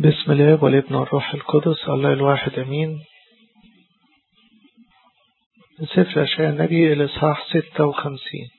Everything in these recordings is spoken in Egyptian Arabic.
بسم الله والابن والروح القدس الله الواحد أمين سفر أشياء النبي الإصحاح 56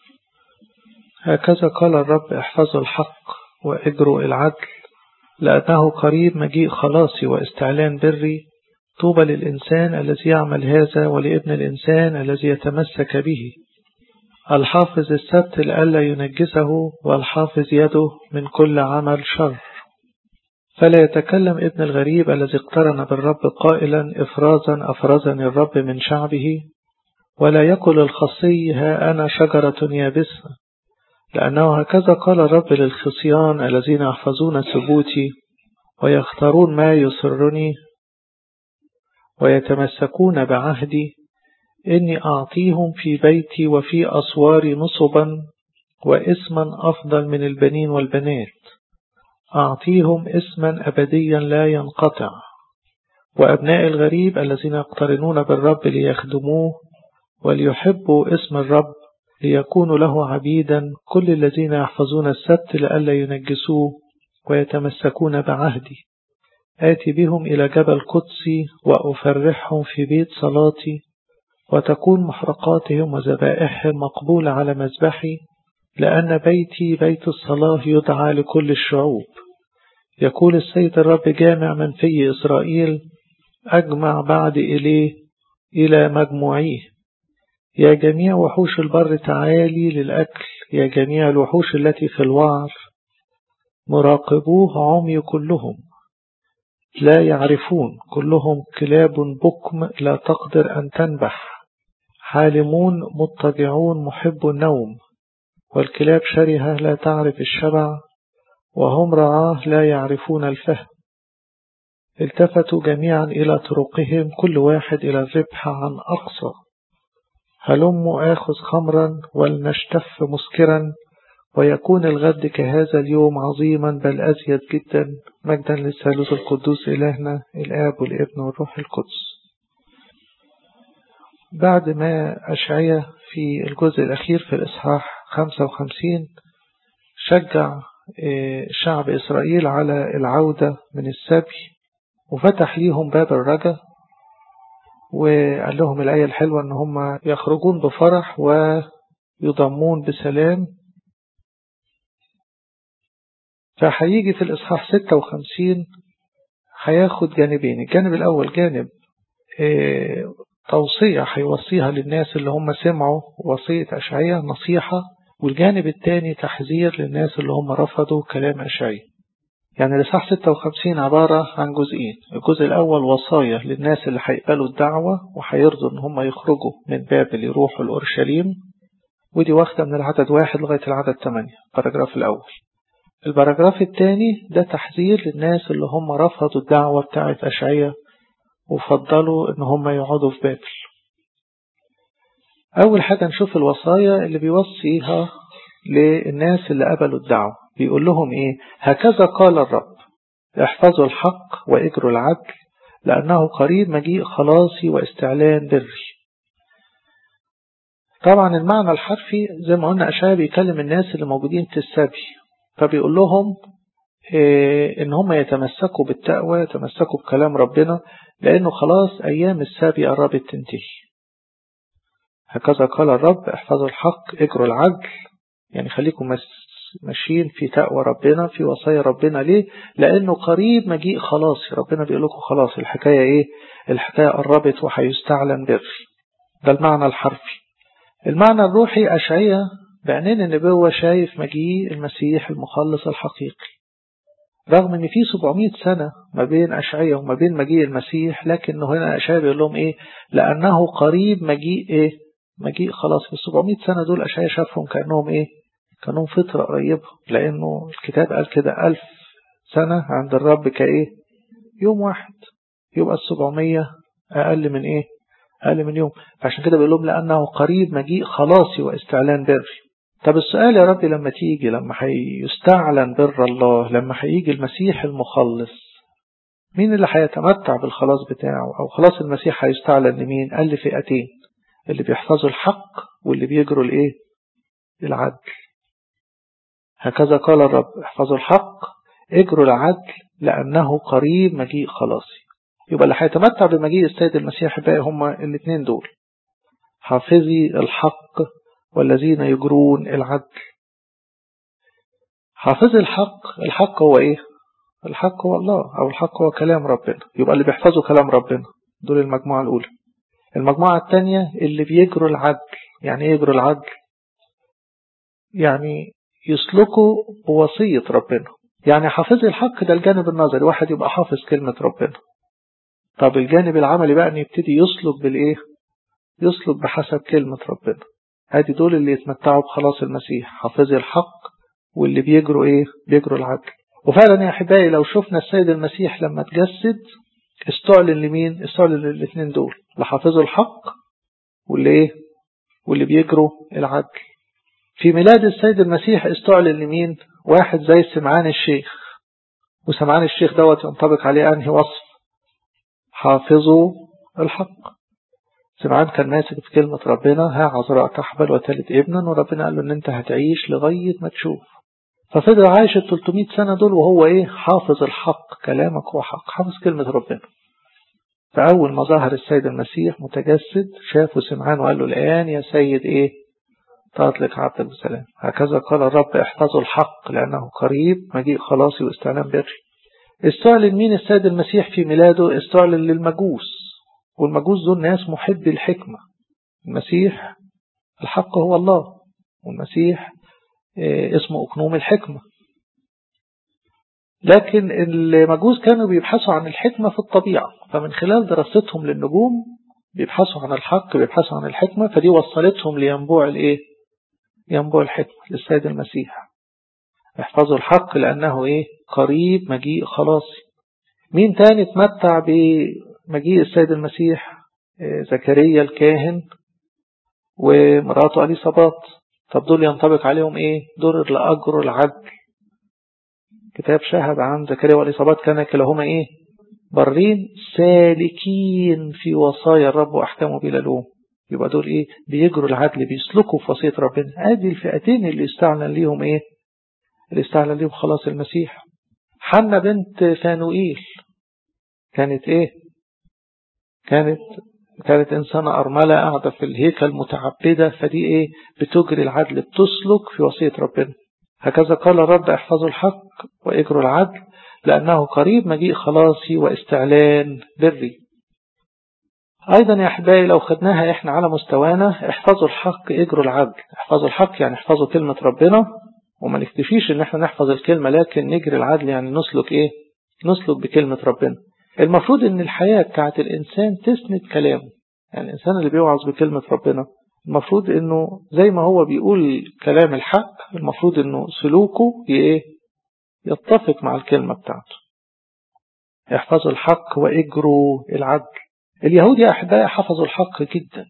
هكذا قال الرب احفظوا الحق وإجروا العدل لأنه قريب مجيء خلاصي واستعلان بري طوبى للإنسان الذي يعمل هذا ولابن الإنسان الذي يتمسك به الحافظ السبت لئلا ينجسه والحافظ يده من كل عمل شر فلا يتكلم ابن الغريب الذي اقترن بالرب قائلا افرازا افرزني الرب من شعبه ولا يقل الخصي ها أنا شجرة يابسة لأنه هكذا قال الرب للخصيان الذين يحفظون ثبوتي ويختارون ما يسرني ويتمسكون بعهدي إني أعطيهم في بيتي وفي أسواري نصبا واسما أفضل من البنين والبنات أعطيهم اسما أبديا لا ينقطع وأبناء الغريب الذين يقترنون بالرب ليخدموه وليحبوا اسم الرب ليكونوا له عبيدا كل الذين يحفظون السبت لئلا ينجسوه ويتمسكون بعهدي آتي بهم إلى جبل قدسي وأفرحهم في بيت صلاتي وتكون محرقاتهم وذبائحهم مقبولة على مذبحي لأن بيتي بيت الصلاة يدعى لكل الشعوب يقول السيد الرب جامع من في إسرائيل أجمع بعد إليه إلى مجموعيه يا جميع وحوش البر تعالي للأكل يا جميع الوحوش التي في الوعر مراقبوه عمي كلهم لا يعرفون كلهم كلاب بكم لا تقدر أن تنبح حالمون مضطجعون محب النوم والكلاب شرهة لا تعرف الشبع وهم رعاه لا يعرفون الفهم التفتوا جميعا إلى طرقهم كل واحد إلى الربح عن أقصى هلموا آخذ خمرا ولنشتف مسكرا ويكون الغد كهذا اليوم عظيما بل أزيد جدا مجدا للثالوث القدوس إلهنا الآب والابن والروح القدس بعد ما أشعية في الجزء الأخير في الإصحاح 55 شجع شعب إسرائيل على العودة من السبي وفتح ليهم باب الرجا وقال لهم الآية الحلوة أن هم يخرجون بفرح ويضمون بسلام فهيجي في الإصحاح 56 هياخد جانبين الجانب الأول جانب توصية هيوصيها للناس اللي هم سمعوا وصية أشعية نصيحة والجانب الثاني تحذير للناس اللي هم رفضوا كلام أشعية يعني الإصحاح 56 عبارة عن جزئين الجزء الأول وصايا للناس اللي هيقبلوا الدعوة وهيرضوا إن هم يخرجوا من بابل يروحوا لأورشليم ودي واخدة من العدد واحد لغاية العدد ثمانية الباراجراف الأول الباراجراف الثاني ده تحذير للناس اللي هم رفضوا الدعوة بتاعة أشعية وفضلوا إن هم يقعدوا في بابل أول حاجة نشوف الوصايا اللي بيوصيها للناس اللي قبلوا الدعوة بيقول لهم إيه هكذا قال الرب احفظوا الحق وإجروا العدل لأنه قريب مجيء خلاصي واستعلان بري طبعا المعنى الحرفي زي ما قلنا أشعيا بيكلم الناس اللي موجودين في السبي فبيقول لهم إيه إن هم يتمسكوا بالتقوى يتمسكوا بكلام ربنا لأنه خلاص أيام السبي قربت تنتهي هكذا قال الرب احفظوا الحق اجروا العدل يعني خليكم ماشيين في تقوى ربنا في وصايا ربنا ليه لأنه قريب مجيء خلاصي ربنا بيقول لكم خلاص الحكاية إيه الحكاية قربت وهيستعلن بر ده المعنى الحرفي المعنى الروحي أشعية بعينين النبوة شايف مجيء المسيح المخلص الحقيقي رغم ان في 700 سنة ما بين أشعية وما بين مجيء المسيح لكن هنا أشعية بيقول لهم ايه لأنه قريب مجيء ايه مجيء خلاص في ال 700 سنة دول أشعية شافهم كأنهم ايه كانوا فترة قريبة لأنه الكتاب قال كده ألف سنة عند الرب كايه يوم واحد يبقى ال 700 أقل من ايه أقل من يوم عشان كده بيقول لهم لأنه قريب مجيء خلاصي واستعلان بري طب السؤال يا رب لما تيجي لما هيستعلن بر الله لما هيجي المسيح المخلص مين اللي هيتمتع بالخلاص بتاعه أو خلاص المسيح هيستعلن لمين قال لي فئتين اللي بيحفظوا الحق واللي بيجروا الايه العدل هكذا قال الرب احفظوا الحق اجروا العدل لأنه قريب مجيء خلاصي يبقى اللي هيتمتع بمجيء السيد المسيح بقى هما الاثنين دول حافظي الحق والذين يجرون العدل حافظي الحق الحق هو ايه الحق هو الله او الحق هو كلام ربنا يبقى اللي بيحفظوا كلام ربنا دول المجموعة الاولى المجموعة الثانية اللي بيجروا العدل يعني ايه يجروا العدل يعني يسلكوا بوصية ربنا يعني حافظي الحق ده الجانب النظري واحد يبقى حافظ كلمة ربنا طب الجانب العملي بقى ان يبتدي يسلك بالايه يسلك بحسب كلمة ربنا ادي دول اللي يتمتعوا بخلاص المسيح حافظي الحق واللي بيجروا ايه بيجروا العدل وفعلا يا احبائي لو شفنا السيد المسيح لما تجسد استعلن لمين استعلن للاثنين دول اللي حافظوا الحق واللي ايه واللي بيجروا العدل في ميلاد السيد المسيح استعلن لمين واحد زي سمعان الشيخ وسمعان الشيخ دوت ينطبق عليه انهي وصف حافظوا الحق سمعان كان ماسك في كلمة ربنا ها عذراء تحبل وتلد ابنا وربنا قال له ان انت هتعيش لغاية ما تشوف ففضل عايش ال 300 سنة دول وهو ايه حافظ الحق كلامك هو حق حافظ كلمة ربنا فأول ما ظهر السيد المسيح متجسد شافه سمعان وقال له الآن يا سيد ايه تطلق عبدك بسلام هكذا قال الرب احفظوا الحق لأنه قريب مجيء خلاصي واستعلام بري استعلن مين السيد المسيح في ميلاده استعلن للمجوس والمجوس دول ناس محبي الحكمة المسيح الحق هو الله والمسيح اسمه أكنوم الحكمة لكن المجوس كانوا بيبحثوا عن الحكمة في الطبيعة فمن خلال دراستهم للنجوم بيبحثوا عن الحق بيبحثوا عن الحكمة فدي وصلتهم لينبوع الايه ينبوع الحكمة للسيد المسيح احفظوا الحق لأنه ايه قريب مجيء خلاصي مين تاني تمتع بمجيء السيد المسيح زكريا الكاهن ومراته أليصابات طب دول ينطبق عليهم ايه دول اللي أجروا العدل كتاب شهد عن زكريا والإصابات كان كلاهما ايه برين سالكين في وصايا الرب وأحكامه بلا لوم يبقى دول ايه بيجروا العدل بيسلكوا في وصية ربنا ادي الفئتين اللي استعلن ليهم ايه اللي استعلن ليهم خلاص المسيح حنا بنت فانوئيل كانت ايه كانت كانت إنسانة أرملة قاعدة في الهيكل متعبدة فدي إيه بتجري العدل بتسلك في وصية ربنا هكذا قال الرب احفظوا الحق واجروا العدل لأنه قريب مجيء خلاصي واستعلان بري أيضا يا أحبائي لو خدناها إحنا على مستوانا احفظوا الحق اجروا العدل احفظوا الحق يعني احفظوا كلمة ربنا وما نكتفيش إن احنا نحفظ الكلمة لكن نجري العدل يعني نسلك إيه نسلك بكلمة ربنا المفروض ان الحياة بتاعت الانسان تسند كلامه يعني الانسان اللي بيوعظ بكلمة ربنا المفروض انه زي ما هو بيقول كلام الحق المفروض انه سلوكه ايه يتفق مع الكلمة بتاعته احفظوا الحق واجروا العدل اليهود يا احبائي حفظوا الحق جدا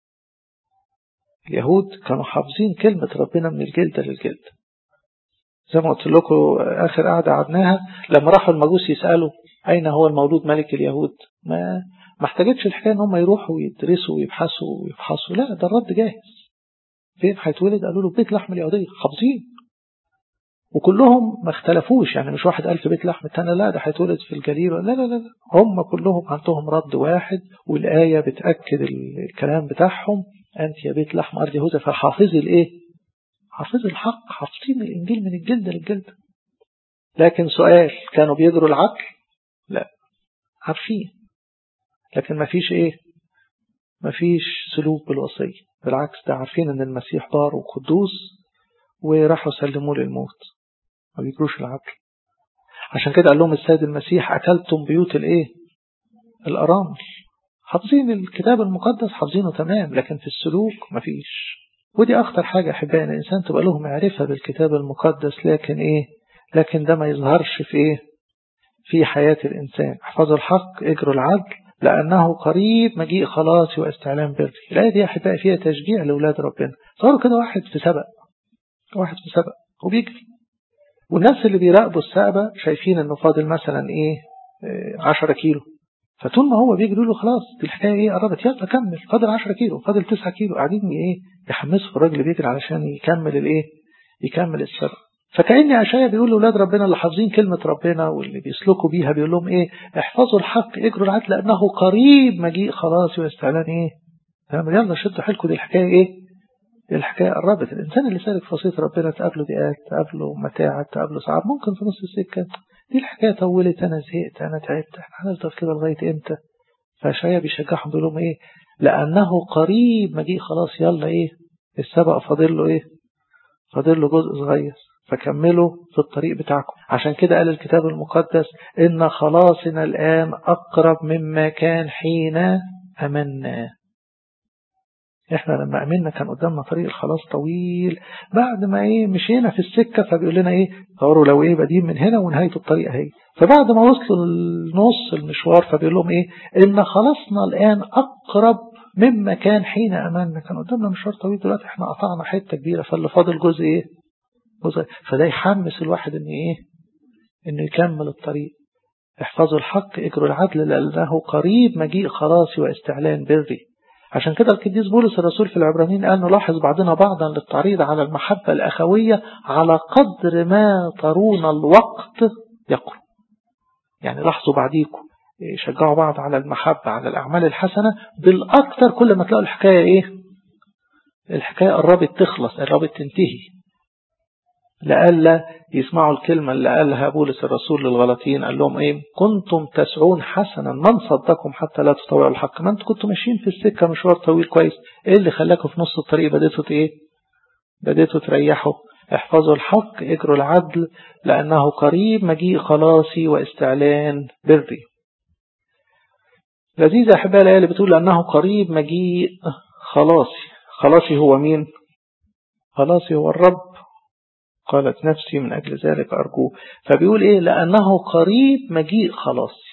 اليهود كانوا حافظين كلمة ربنا من الجلدة للجلدة زي ما قلت لكم آخر قعدة قعدناها لما راحوا المجوس يسألوا أين هو المولود ملك اليهود ما ما احتاجتش الحكاية ان هم يروحوا يدرسوا ويبحثوا ويفحصوا لا ده الرد جاهز فين هيتولد قالوا له بيت لحم اليهودية حافظين وكلهم ما اختلفوش يعني مش واحد قال في بيت لحم التاني لا ده هيتولد في الجليل لا لا لا هم كلهم عندهم رد واحد والآية بتأكد الكلام بتاعهم أنت يا بيت لحم أرض يهوذا فحافظي الإيه؟ حافظي الحق حافظين الإنجيل من الجلد للجلد لكن سؤال كانوا بيجروا العقل لا عارفين لكن ما فيش ايه ما فيش سلوك بالوصية بالعكس ده عارفين ان المسيح بار وقدوس وراحوا سلموه للموت ما بيجروش العقل عشان كده قال لهم السيد المسيح أكلتم بيوت الايه الأرامل حافظين الكتاب المقدس حافظينه تمام لكن في السلوك ما فيش ودي أخطر حاجة أحبائي أن الإنسان تبقى له معرفة بالكتاب المقدس لكن إيه لكن ده ما يظهرش في إيه في حياة الإنسان احفظوا الحق اجروا العدل لأنه قريب مجيء خلاص واستعلام بري الآية دي أحبائي فيها تشجيع لأولاد ربنا صاروا كده واحد في سبق واحد في سبق وبيجري والناس اللي بيراقبوا السقبة شايفين انه فاضل مثلا ايه 10 كيلو فطول ما هو بيجري له خلاص دي الحكايه ايه قربت يلا كمل فاضل 10 كيلو فاضل 9 كيلو قاعدين ايه يحمسوا الراجل بيجري علشان يكمل الايه يكمل السبق فكأن أشعيا بيقول لأولاد ربنا اللي حافظين كلمة ربنا واللي بيسلكوا بيها بيقول لهم إيه احفظوا الحق اجروا العدل لأنه قريب مجيء خلاص واستعلان إيه تمام يلا شدوا حيلكم دي الحكاية إيه دي الحكاية قربت الإنسان اللي سالك في وصية ربنا تقابله ضيقات تقابله متاعب تقابله صعب ممكن في نص السكة دي الحكاية طولت أنا زهقت أنا تعبت احنا هنفضل كده لغاية إمتى فشوية بيشجعهم بيقول لهم إيه لأنه قريب مجيء خلاص يلا إيه السبق فاضل له إيه فاضل له جزء صغير فكملوا في الطريق بتاعكم عشان كده قال الكتاب المقدس إن خلاصنا الآن أقرب مما كان حين أمنا احنا لما أمنا كان قدامنا طريق الخلاص طويل بعد ما ايه مشينا في السكة فبيقول لنا ايه دوروا لو ايه بادين من هنا ونهاية الطريق اهي فبعد ما وصلوا لنص المشوار فبيقول لهم ايه ان خلاصنا الآن أقرب مما كان حين أمنا كان قدامنا مشوار طويل دلوقتي احنا قطعنا حتة كبيرة فاللي فاضل جزء ايه جزء فده يحمس الواحد ان ايه انه يكمل الطريق احفظوا الحق اجروا العدل لأنه قريب مجيء خلاصي واستعلان بري عشان كده القديس بولس الرسول في العبرانيين قال نلاحظ بعضنا بعضا للتعريض على المحبة الأخوية على قدر ما ترون الوقت يقرب يعني لاحظوا بعديكم شجعوا بعض على المحبة على الأعمال الحسنة بالأكثر كل ما تلاقوا الحكاية إيه الحكاية قربت تخلص قربت تنتهي لألا يسمعوا الكلمة اللي قالها بولس الرسول للغلطيين قال لهم ايه كنتم تسعون حسنا من صدقكم حتى لا تطوعوا الحق ما انتم كنتم ماشيين في السكة مشوار طويل كويس ايه اللي خلاكم في نص الطريق بديتوا ايه بديتوا تريحوا احفظوا الحق اجروا العدل لأنه قريب مجيء خلاصي واستعلان بري لذيذة أحبائي الآية اللي بتقول لأنه قريب مجيء خلاصي خلاصي هو مين خلاصي هو الرب قالت نفسي من أجل ذلك أرجوه فبيقول إيه لأنه قريب مجيء خلاصي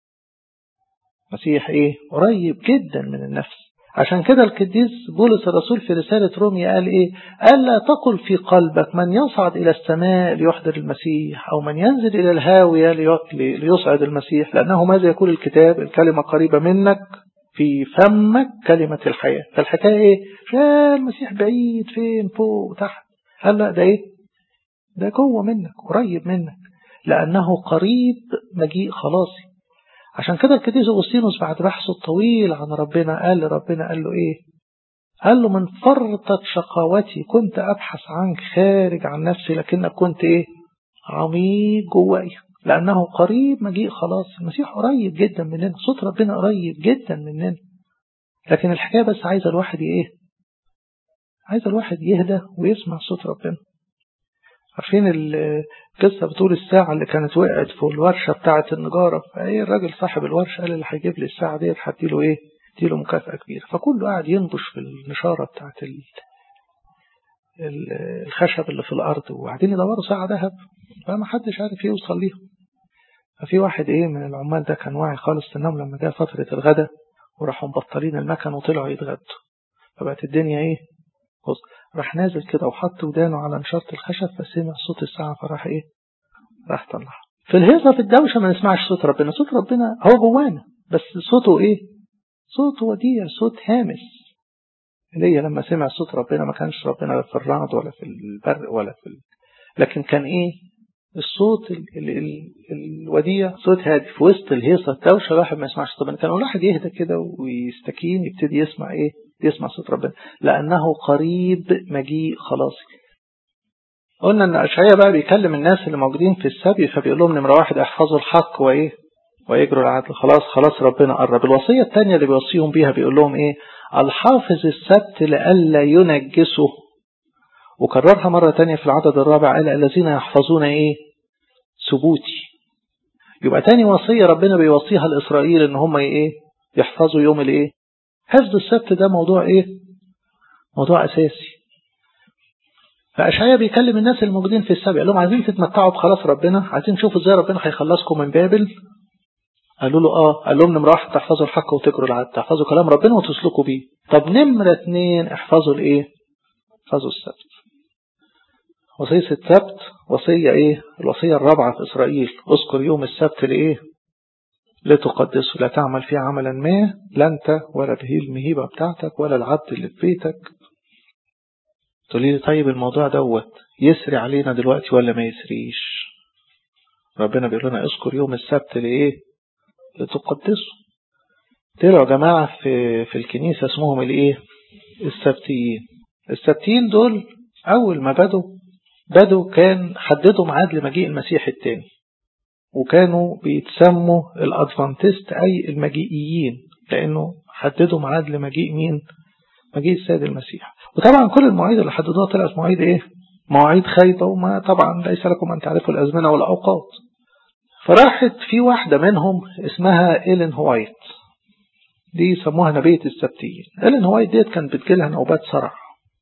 مسيح إيه قريب جدا من النفس عشان كده القديس بولس الرسول في رسالة روميا قال إيه ألا تقل في قلبك من يصعد إلى السماء ليحضر المسيح أو من ينزل إلى الهاوية ليصعد المسيح لأنه ماذا يقول الكتاب الكلمة قريبة منك في فمك كلمة الحياة فالحكاية إيه شال المسيح بعيد فين فوق تحت قال لا ده إيه ده جوه منك قريب منك لأنه قريب مجيء خلاصي عشان كده القديس أغسطينوس بعد بحثه الطويل عن ربنا قال لربنا قال له إيه قال له من فرطة شقاوتي كنت أبحث عنك خارج عن نفسي لكنك كنت إيه عميق جوايا لأنه قريب مجيء خلاص المسيح قريب جدا مننا صوت ربنا قريب جدا مننا لكن الحكاية بس عايزة الواحد إيه عايزة الواحد يهدى ويسمع صوت ربنا عارفين القصة بتقول الساعة اللي كانت وقعت في الورشة بتاعة النجارة فايه الراجل صاحب الورشة قال اللي هيجيب لي الساعة ديت هديله ايه اديله مكافأة كبيرة فكله قاعد ينبش في النشارة بتاعة الخشب اللي في الأرض وقاعدين يدوروا ساعة ذهب فما حدش عارف يوصل ليهم ففي واحد ايه من العمال ده كان واعي خالص انهم لما جاء فترة الغدا وراحوا مبطلين المكن وطلعوا يتغدوا فبقت الدنيا ايه بص راح نازل كده وحط ودانه على نشارة الخشب فسمع صوت الساعة فراح ايه راح طلع في الهيصة في الدوشة ما نسمعش صوت ربنا صوت ربنا هو جوانا بس صوته ايه صوت وديع صوت هامس ليا لما سمع صوت ربنا ما كانش ربنا لا في الرعد ولا في البرق ولا في ال... لكن كان ايه الصوت ال ال ال الوديع صوت هادي في وسط الهيصة الدوشة الواحد ما يسمعش طبعا كان الواحد يهدى كده ويستكين يبتدي يسمع ايه يسمع صوت ربنا لأنه قريب مجيء خلاصي قلنا ان أشعياء بقى بيكلم الناس اللي موجودين في السبي فبيقول لهم نمرة واحد احفظوا الحق وايه ويجروا العدل خلاص خلاص ربنا قرب الوصية الثانية اللي بيوصيهم بيها بيقول لهم ايه الحافظ السبت لئلا ينجسه وكررها مرة تانية في العدد الرابع قال الذين يحفظون ايه سبوتي يبقى تاني وصية ربنا بيوصيها لإسرائيل ان هم ايه يحفظوا يوم الايه حفظ السبت ده موضوع ايه موضوع اساسي فأشعيا بيكلم الناس الموجودين في السبع قال لهم عايزين تتمتعوا بخلاص ربنا عايزين تشوفوا ازاي ربنا هيخلصكم من بابل قالوا له اه قال لهم نمرة واحد تحفظوا الحق وتجروا العدل تحفظوا كلام ربنا وتسلكوا بيه طب نمرة اتنين احفظوا الايه احفظوا السبت وصية السبت وصية ايه الوصية الرابعة في اسرائيل اذكر يوم السبت لايه لتقدسه لا تعمل فيه عملا ما لا انت ولا به المهيبة بتاعتك ولا العبد اللي في بيتك تقولي لي طيب الموضوع دوت يسري علينا دلوقتي ولا ما يسريش ربنا بيقول لنا اذكر يوم السبت لايه لتقدسه طلعوا يا جماعة في, في الكنيسة اسمهم الايه السبتيين السبتيين دول اول ما بدوا بدوا كان حددوا ميعاد لمجيء المسيح الثاني وكانوا بيتسموا الادفانتست اي المجيئيين لانه حددوا ميعاد لمجيء مين مجيء السيد المسيح وطبعا كل المواعيد اللي حددوها طلعت مواعيد ايه مواعيد خايبة وما طبعا ليس لكم أن تعرفوا الأزمنة والأوقات فراحت في واحدة منهم اسمها إيلين هوايت دي يسموها نبية السبتيين إيلين هوايت ديت كانت بتجيلها نوبات صرع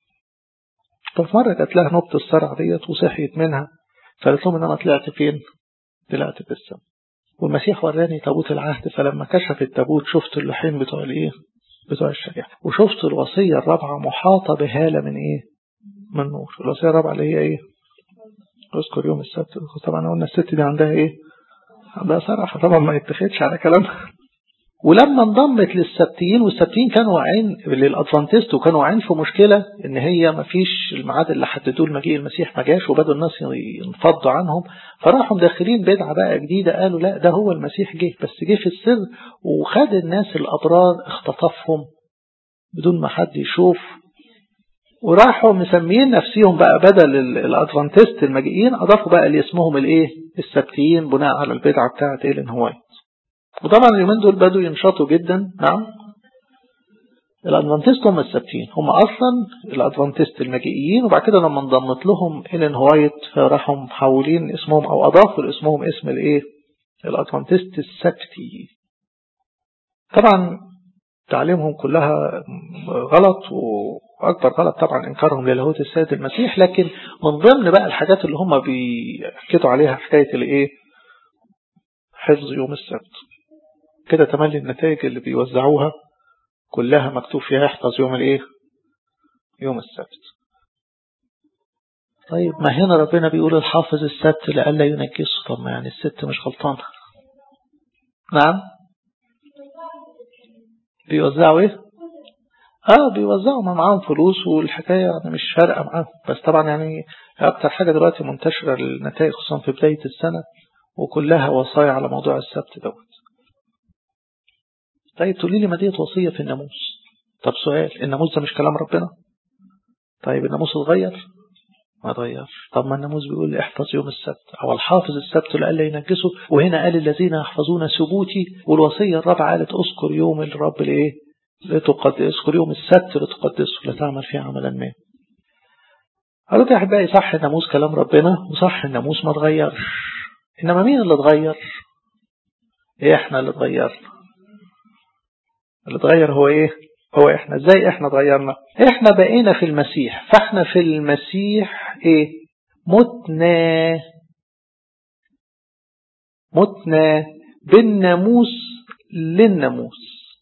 ففي مرة جات لها نوبة الصرع ديت وصحيت منها فقالت لهم إن أنا طلعت فين؟ طلعت في السماء والمسيح وراني تابوت العهد فلما كشف التابوت شفت اللوحين بتوع الايه؟ بتوع الشريعة وشفت الوصية الرابعة محاطة بهالة من ايه؟ من نور الوصية الرابعة اللي هي ايه اذكر يوم السبت طبعا قلنا الست دي عندها ايه عندها صراحة طبعا ما يتخذش على كلامها ولما انضمت للسبتيين والسبتيين كانوا واعيين للادفانتست وكانوا واعيين في مشكله ان هي ما فيش الميعاد اللي حددوه لمجيء المسيح ما جاش وبدوا الناس ينفضوا عنهم فراحوا داخلين بدعه بقى جديده قالوا لا ده هو المسيح جه بس جه في السر وخد الناس الابرار اختطفهم بدون ما حد يشوف وراحوا مسميين نفسهم بقى بدل الادفانتست المجيئين اضافوا بقى لاسمهم الايه السبتيين بناء على البدعه بتاعت ايلين هوايت وطبعا اليومين دول بدوا ينشطوا جدا نعم الادفانتست هم السبتين هم اصلا الادفانتست المجيئيين وبعد كده لما انضمت لهم ايلين هوايت فراحوا محولين اسمهم او اضافوا لاسمهم اسم الايه الادفانتست السبتي طبعا تعليمهم كلها غلط واكبر غلط طبعا انكارهم للاهوت السيد المسيح لكن من ضمن بقى الحاجات اللي هم بيحكوا عليها حكايه الايه حفظ يوم السبت كده تملي النتائج اللي بيوزعوها كلها مكتوب فيها يحفظ يوم الايه يوم السبت طيب ما هنا ربنا بيقول الحافظ السبت لألا ينجسه طب ما يعني الست مش غلطانة نعم بيوزعوا ايه اه بيوزعوا ما معاهم فلوس والحكاية يعني مش فارقة معاهم بس طبعا يعني اكتر حاجة دلوقتي منتشرة النتائج خصوصا في بداية السنة وكلها وصايا على موضوع السبت دوت طيب تقولي لي ما ديت وصية في الناموس طب سؤال الناموس ده مش كلام ربنا طيب الناموس اتغير ما اتغيرش طب ما الناموس بيقول احفظ يوم السبت او الحافظ السبت لألا ينجسه وهنا قال الذين يحفظون سبوتي والوصية الرابعة قالت اذكر يوم الرب لايه لتقدس اذكر يوم السبت لتقدسه لتعمل فيه عملا ما قالوا يا احبائي صح الناموس كلام ربنا وصح الناموس ما اتغيرش انما مين اللي اتغير ايه احنا اللي اتغيرنا اللي اتغير هو ايه هو احنا ازاي احنا اتغيرنا احنا بقينا في المسيح فاحنا في المسيح ايه متنا متنا بالناموس للناموس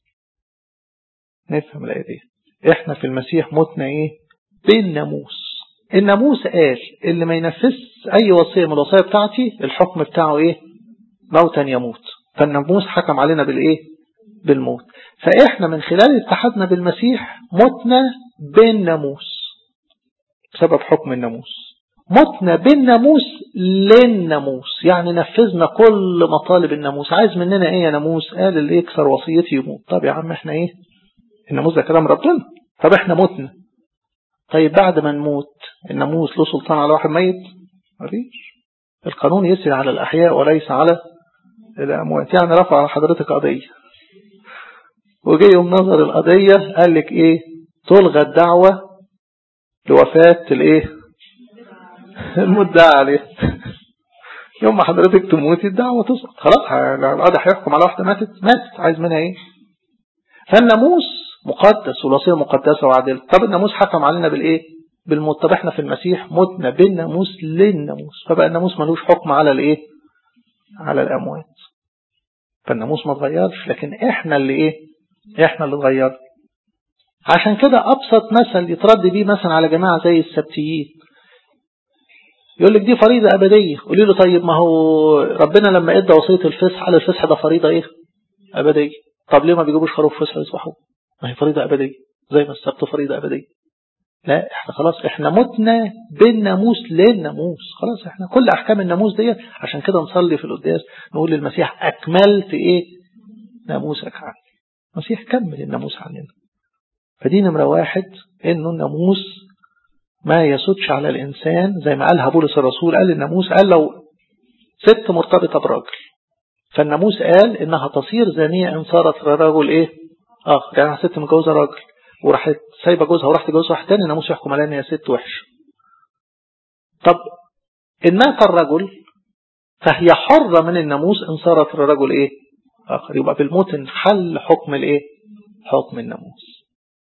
نفهم الآية دي احنا في المسيح متنا ايه بالناموس الناموس قال اللي ما ينفذش اي وصية من الوصايا بتاعتي الحكم بتاعه ايه موتا يموت فالناموس حكم علينا بالايه بالموت فإحنا من خلال اتحادنا بالمسيح متنا بالناموس بسبب حكم الناموس متنا بالناموس للناموس يعني نفذنا كل مطالب الناموس عايز مننا ايه يا ناموس قال اللي يكسر وصيتي يموت طب يا عم احنا ايه الناموس ده كلام ربنا طب احنا متنا طيب بعد ما نموت الناموس له سلطان على واحد ميت مفيش القانون يسري على الأحياء وليس على الأموات يعني رفع على حضرتك قضية وجي يوم نظر القضية قال لك ايه تلغى الدعوة لوفاة الايه المدعى عليه يوم ما حضرتك تموتي الدعوة تسقط خلاص القاضي هيحكم على واحدة ماتت ماتت عايز منها ايه فالناموس مقدس والوصية مقدسة وعادلة طب الناموس حكم علينا بالايه بالموت طب احنا في المسيح متنا بالناموس للناموس فبقى الناموس ملوش حكم على الايه على الاموات فالناموس ما اتغيرش لكن احنا اللي ايه احنا اللي اتغيرنا عشان كده ابسط مثل يترد بيه مثلا على جماعة زي السبتيين يقول لك دي فريضة أبدية قولي له طيب ما هو ربنا لما ادى وصية الفسح قال الفسح ده فريضة ايه أبدية طب ليه ما بيجيبوش خروف فسح يذبحوه ما هي فريضة أبدية زي ما السبت فريضة أبدية لا احنا خلاص احنا متنا بالناموس للناموس خلاص احنا كل احكام الناموس ديت عشان كده نصلي في القداس نقول للمسيح اكملت ايه ناموسك عني المسيح كمل الناموس عننا فدي نمرة واحد انه الناموس ما يسودش على الانسان زي ما قالها بولس الرسول قال الناموس قال لو ست مرتبطة براجل فالناموس قال انها تصير زانية ان صارت رجل ايه اخر يعني ست متجوزة راجل وراحت سايبه جوزها وراح تجوز واحد تاني الناموس يحكم عليها ان هي ست وحشه. طب ان مات الرجل فهي حرة من الناموس ان صارت الرجل ايه؟ اخر يبقى بالموت انحل حكم الايه؟ حكم الناموس.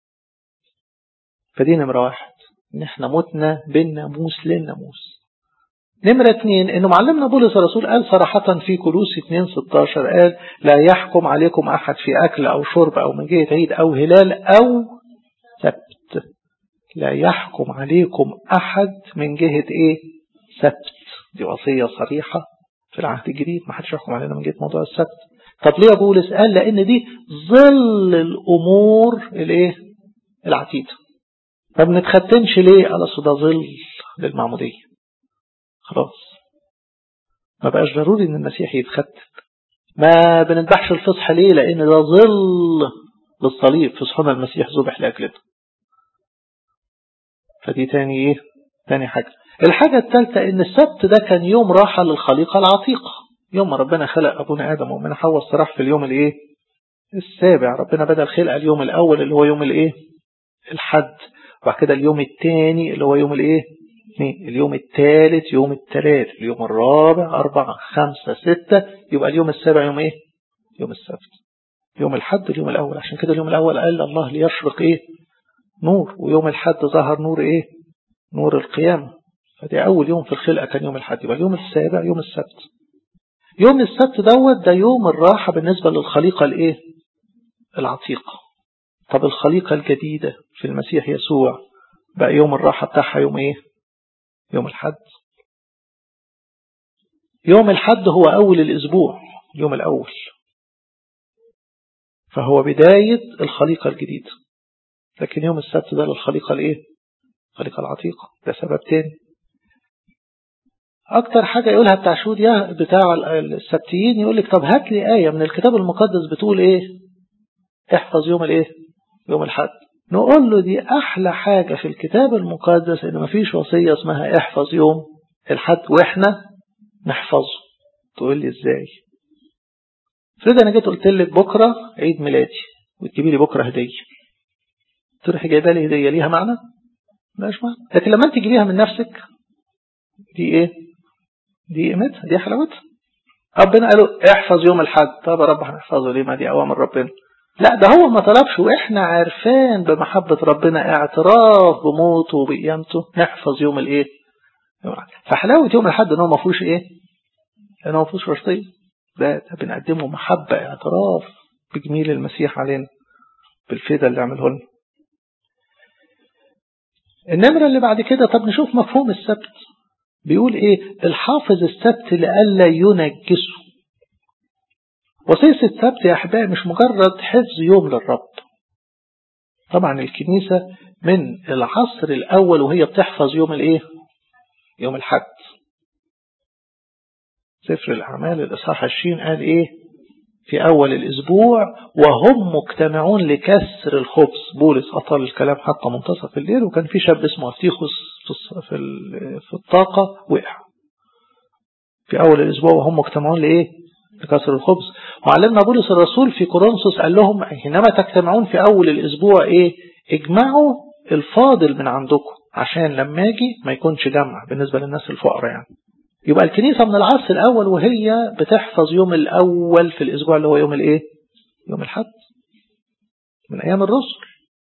فدي نمرة واحد ان احنا متنا بالناموس للناموس. نمرة اثنين انه معلمنا بولس الرسول قال صراحة في كلوس 2 16 قال لا يحكم عليكم احد في اكل او شرب او من جهة عيد او هلال او سبت لا يحكم عليكم أحد من جهة إيه سبت دي وصية صريحة في العهد الجديد ما حدش يحكم علينا من جهة موضوع السبت طب ليه بولس قال لأن دي ظل الأمور الإيه العتيدة ما بنتختنش ليه قال أصل ده ظل للمعمودية خلاص ما بقاش ضروري ان المسيح يتختن ما بنذبحش الفصح ليه لان ده ظل بالصليب في صحون المسيح ذبح لأجلنا فدي تاني ايه تاني حاجة الحاجة الثالثة ان السبت ده كان يوم راحة للخليقة العتيقة يوم ما ربنا خلق ابونا ادم ومن حواء استراح في اليوم الايه السابع ربنا بدأ الخلق اليوم الاول اللي هو يوم الايه الحد وبعد كده اليوم الثاني اللي هو يوم الايه اليوم الثالث يوم الثلاث اليوم الرابع أربعة خمسة ستة يبقى اليوم السابع يوم ايه يوم السبت يوم الحد اليوم الأول عشان كده اليوم الأول قال الله ليشرق إيه نور ويوم الحد ظهر نور إيه نور القيامة فدي أول يوم في الخلقة كان يوم الحد يبقى اليوم السابع يوم السبت يوم السبت دوت ده يوم الراحة بالنسبة للخليقة الإيه العتيقة طب الخليقة الجديدة في المسيح يسوع بقى يوم الراحة بتاعها يوم إيه يوم الحد يوم الحد هو أول الأسبوع اليوم الأول فهو بداية الخليقة الجديدة لكن يوم السبت ده للخليقة الايه الخليقة العتيقة ده سبب تاني أكتر حاجة يقولها بتاع شوديا بتاع السبتيين يقول لك طب هات لي آية من الكتاب المقدس بتقول إيه احفظ يوم الإيه يوم الحد نقول له دي أحلى حاجة في الكتاب المقدس إن مفيش وصية اسمها احفظ يوم الحد وإحنا نحفظه تقول لي إزاي فريد انا جيت قلت لك بكره عيد ميلادي وتجيبي لي بكره هديه تروحي جايبه لي هديه ليها معنى ملهاش معنى لكن لما انت تجيبيها من نفسك دي ايه دي قيمتها دي حلاوتها ربنا قالوا احفظ يوم الحد طب يا رب هنحفظه ليه ما دي اوامر ربنا لا ده هو ما طلبش واحنا عارفين بمحبة ربنا اعتراف بموته وبقيامته نحفظ يوم الايه فحلاوة يوم الحد ان هو ما فيهوش ايه ان هو ما فيهوش وصيه ده بنقدمه محبة اعتراف بجميل المسيح علينا بالفدا اللي عمله لنا النمرة اللي بعد كده طب نشوف مفهوم السبت بيقول ايه الحافظ السبت لألا ينجسه وصية السبت يا أحبائي مش مجرد حفظ يوم للرب طبعا الكنيسة من العصر الأول وهي بتحفظ يوم الايه يوم الحد سفر الأعمال الإصحاح 20 قال إيه في أول الأسبوع وهم مجتمعون لكسر الخبز بولس أطال الكلام حتى منتصف الليل وكان في شاب اسمه أفتيخوس في في الطاقة وقع في أول الأسبوع وهم مجتمعون لإيه لكسر الخبز وعلمنا بولس الرسول في كورنثوس قال لهم حينما تجتمعون في أول الأسبوع إيه اجمعوا الفاضل من عندكم عشان لما اجي ما يكونش جمع بالنسبة للناس الفقراء يعني يبقى الكنيسة من العصر الأول وهي بتحفظ يوم الأول في الأسبوع اللي هو يوم الإيه؟ يوم الحد من أيام الرسل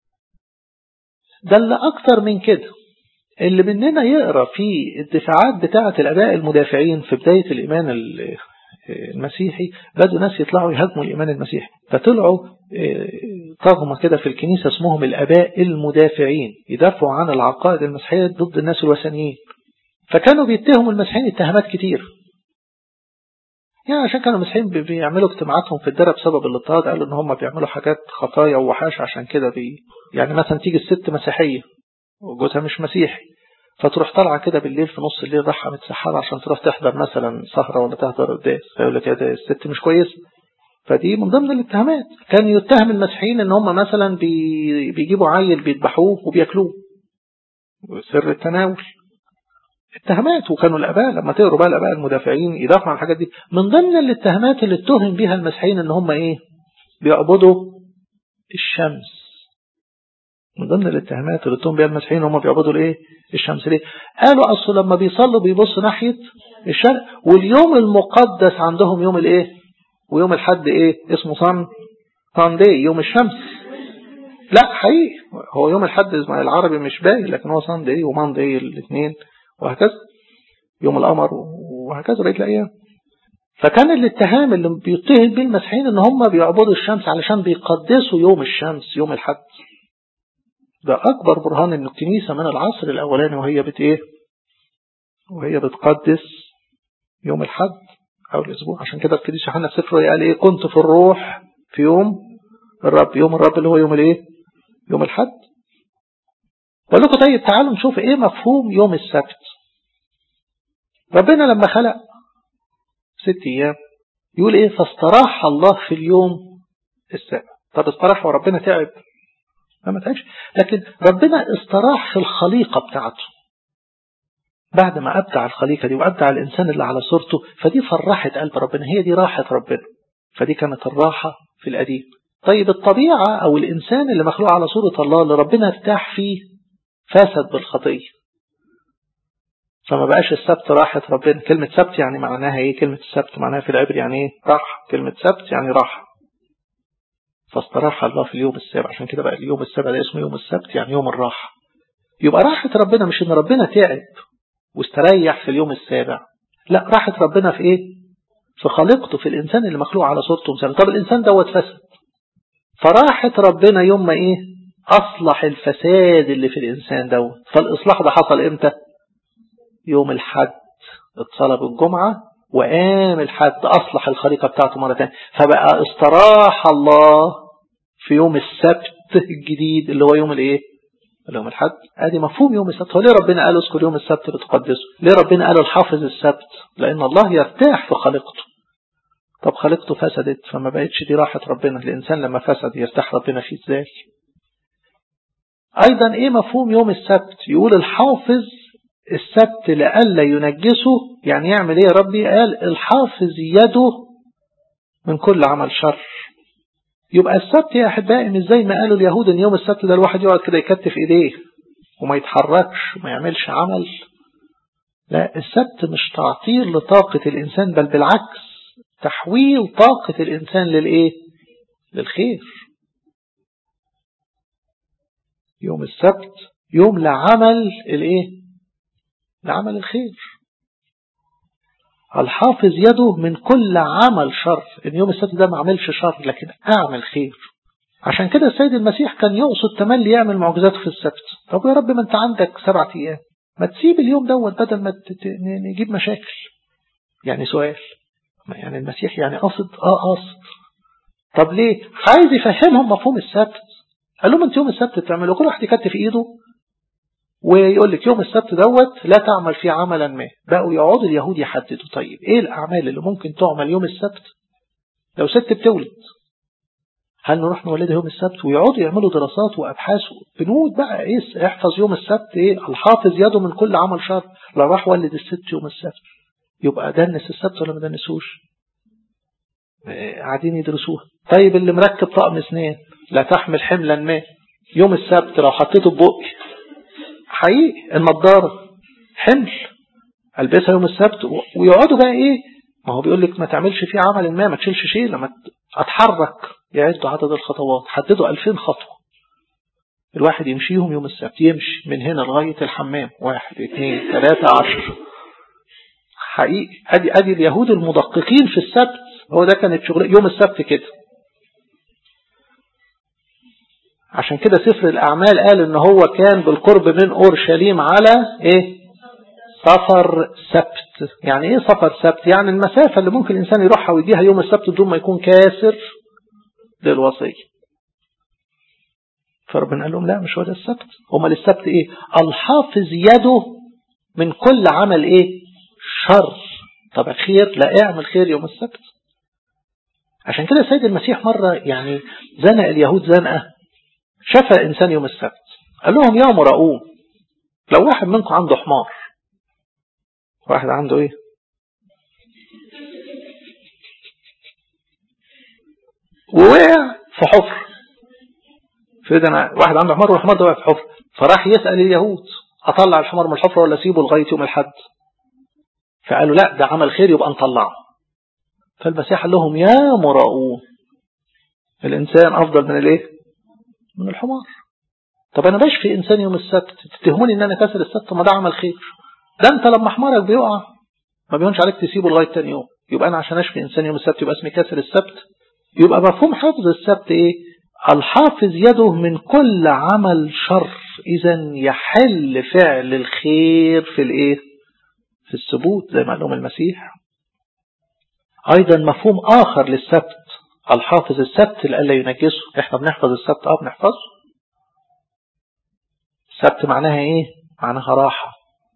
ده اللي أكتر من كده اللي مننا يقرأ في الدفاعات بتاعة الأباء المدافعين في بداية الإيمان المسيحي بدوا ناس يطلعوا يهاجموا الإيمان المسيحي فطلعوا طغمة كده في الكنيسة اسمهم الأباء المدافعين يدافعوا عن العقائد المسيحية ضد الناس الوثنيين فكانوا بيتهموا المسيحيين اتهامات كتير يعني عشان كانوا المسيحيين بيعملوا اجتماعاتهم في الدرة بسبب الاضطهاد قالوا ان هم بيعملوا حاجات خطايا ووحاش عشان كده بي يعني مثلا تيجي الست مسيحية وجوزها مش مسيحي فتروح طالعة كده بالليل في نص الليل راحة متسحرة عشان تروح تحضر مثلا سهرة ولا تحضر قداس فيقول لك ده الست مش كويسة فدي من ضمن الاتهامات كان يتهم المسيحيين ان هم مثلا بي بيجيبوا عيل بيذبحوه وبياكلوه سر التناول اتهامات وكانوا الاباء لما تقروا بقى الاباء المدافعين يدافعوا عن الحاجات دي من ضمن الاتهامات اللي اتهم بيها المسيحيين ان هم ايه بيعبدوا الشمس من ضمن الاتهامات اللي اتهم بيها المسيحيين هم بيعبدوا الايه الشمس ليه قالوا اصل لما بيصلوا بيبصوا ناحيه الشرق واليوم المقدس عندهم يوم الايه ويوم الحد ايه اسمه صن صاندي يوم الشمس لا حقيقي هو يوم الحد العربي مش باين لكن هو صاندي وماندي الاثنين وهكذا يوم القمر وهكذا بقيت الايام فكان الاتهام اللي بيتهم بيه المسيحيين ان هم بيعبدوا الشمس علشان بيقدسوا يوم الشمس يوم الحد ده اكبر برهان ان الكنيسه من العصر الاولاني وهي بت ايه وهي بتقدس يوم الحد او الاسبوع عشان كده القديس يوحنا السفر قال ايه كنت في الروح في يوم الرب يوم الرب اللي هو يوم الايه يوم الحد بقول لكم طيب تعالوا نشوف ايه مفهوم يوم السبت ربنا لما خلق ست ايام يقول ايه فاستراح الله في اليوم السابع طب استراح وربنا تعب ما تعبش لكن ربنا استراح في الخليقة بتاعته بعد ما أبدع الخليقة دي وأبدع الإنسان اللي على صورته فدي فرحت قلب ربنا هي دي راحة ربنا فدي كانت الراحة في القديم طيب الطبيعة أو الإنسان اللي مخلوق على صورة الله اللي ربنا ارتاح فيه فاسد بالخطية فما بقاش السبت راحة ربنا كلمة سبت يعني معناها ايه كلمة السبت معناها في العبر يعني ايه راحة كلمة سبت يعني راحة فاستراح الله في اليوم السابع عشان كده بقى اليوم السابع ده اسمه يوم السبت يعني يوم الراحة يبقى راحة ربنا مش ان ربنا تعب واستريح في اليوم السابع لا راحة ربنا في ايه في خلقته في الانسان اللي مخلوق على صورته ومثاله طب الانسان دوت فسد فراحة ربنا يوم ما ايه اصلح الفساد اللي في الانسان دوت فالاصلاح ده حصل امتى يوم الحد اتصلى بالجمعة وقام الحد أصلح الخليقة بتاعته مرة تانية فبقى استراح الله في يوم السبت الجديد اللي هو يوم الايه يوم الحد ادي مفهوم يوم السبت هو ليه ربنا قال اذكر يوم السبت بتقدسه ليه ربنا قال الحافظ السبت لان الله يرتاح في خليقته طب خليقته فسدت فما بقتش دي راحة ربنا الانسان لما فسد يرتاح ربنا فيه ازاي ايضا ايه مفهوم يوم السبت يقول الحافظ السبت لألا ينجسه يعني يعمل ايه يا ربي قال الحافظ يده من كل عمل شر يبقى السبت يا أحبائي مش زي ما قالوا اليهود ان يوم السبت ده الواحد يقعد كده يكتف ايديه وما يتحركش وما يعملش عمل لا السبت مش تعطيل لطاقة الإنسان بل بالعكس تحويل طاقة الإنسان للإيه للخير يوم السبت يوم لعمل الإيه لعمل الخير الحافظ يده من كل عمل شر ان يوم السبت ده ما عملش شر لكن اعمل خير عشان كده السيد المسيح كان يقصد تملي يعمل معجزات في السبت طب يا رب ما انت عندك سبعة ايام ما تسيب اليوم دوت بدل ما نجيب مشاكل يعني سؤال يعني المسيح يعني قصد اه قصد طب ليه عايز يفهمهم مفهوم السبت قال لهم انت يوم السبت بتعملوا كل واحد يكتف ايده ويقول لك يوم السبت دوت لا تعمل فيه عملا ما بقوا يقعدوا اليهود يحددوا طيب ايه الاعمال اللي ممكن تعمل يوم السبت لو ست بتولد هل نروح نولدها يوم السبت ويقعدوا يعملوا دراسات وابحاث بنود بقى ايه احفظ يوم السبت ايه الحافظ يده من كل عمل شر لا راح ولد الست يوم السبت يبقى دنس السبت ولا ما دنسوش قاعدين يدرسوها طيب اللي مركب طقم اسنان لا تحمل حملا ما يوم السبت لو حطيته ببقي حقيقي النضارة حمل البسها يوم السبت ويقعدوا بقى ايه ما هو بيقول لك ما تعملش فيه عمل ما ما تشيلش شيء لما اتحرك يعدوا عدد الخطوات حددوا 2000 خطوة الواحد يمشيهم يوم السبت يمشي من هنا لغاية الحمام واحد اثنين ثلاثة عشر حقيقي ادي ادي اليهود المدققين في السبت هو ده كانت شغل يوم السبت كده عشان كده سفر الأعمال قال إن هو كان بالقرب من أورشليم على إيه سفر سبت يعني إيه سفر سبت يعني المسافة اللي ممكن الإنسان يروحها ويجيها يوم السبت بدون ما يكون كاسر للوصية فربنا قال لهم لا مش هو ده السبت امال السبت ايه الحافظ يده من كل عمل ايه شر طب خير لا اعمل خير يوم السبت عشان كده السيد المسيح مرة يعني زنق اليهود زنقة شفى إنسان يوم السبت قال لهم يا مرؤون لو واحد منكم عنده حمار واحد عنده ايه ووقع في حفر فإذا واحد عنده حمار والحمار ده وقع في حفر فراح يسأل اليهود أطلع الحمار من الحفرة ولا أسيبه لغاية يوم الحد فقالوا لا ده عمل خير يبقى نطلعه فالمسيح قال لهم يا مراؤون الإنسان أفضل من الإيه من الحمار طب أنا بشفي إنسان يوم السبت تتهموني إن أنا كسر السبت ما ده عمل خير ده أنت لما حمارك بيقع ما بيهونش عليك تسيبه لغاية تاني يوم يبقى أنا عشان أشفي إنسان يوم السبت يبقى اسمي كسر السبت يبقى مفهوم حفظ السبت إيه الحافظ يده من كل عمل شر إذا يحل فعل الخير في الإيه في السبوت زي ما قال لهم المسيح أيضا مفهوم آخر للسبت الحافظ السبت لألا ينجسه احنا بنحفظ السبت اه بنحفظه السبت معناها ايه معناها راحة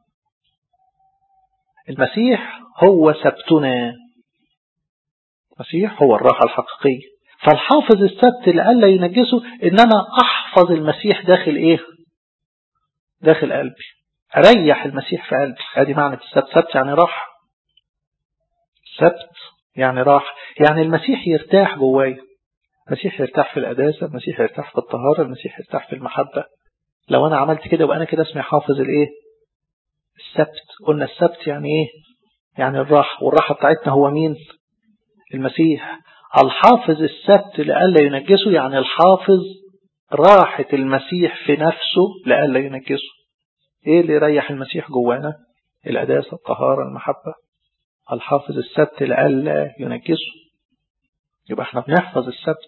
المسيح هو سبتنا المسيح هو الراحة الحقيقية فالحافظ السبت لألا ينجسه إن أنا أحفظ المسيح داخل إيه داخل قلبي أريح المسيح في قلبي هذه معنى السبت سبت يعني راحة سبت يعني راحة يعني المسيح يرتاح جوايا المسيح يرتاح في القداسة المسيح يرتاح في الطهارة المسيح يرتاح في المحبة لو أنا عملت كده يبقى أنا كده اسمي حافظ الإيه السبت قلنا السبت يعني إيه يعني الراحة والراحة بتاعتنا هو مين المسيح الحافظ السبت لألا ينجسه يعني الحافظ راحة المسيح في نفسه لألا ينجسه ايه اللي يريح المسيح جوانا القداسة الطهارة المحبة الحافظ السبت لألا ينجسه يبقى احنا بنحفظ السبت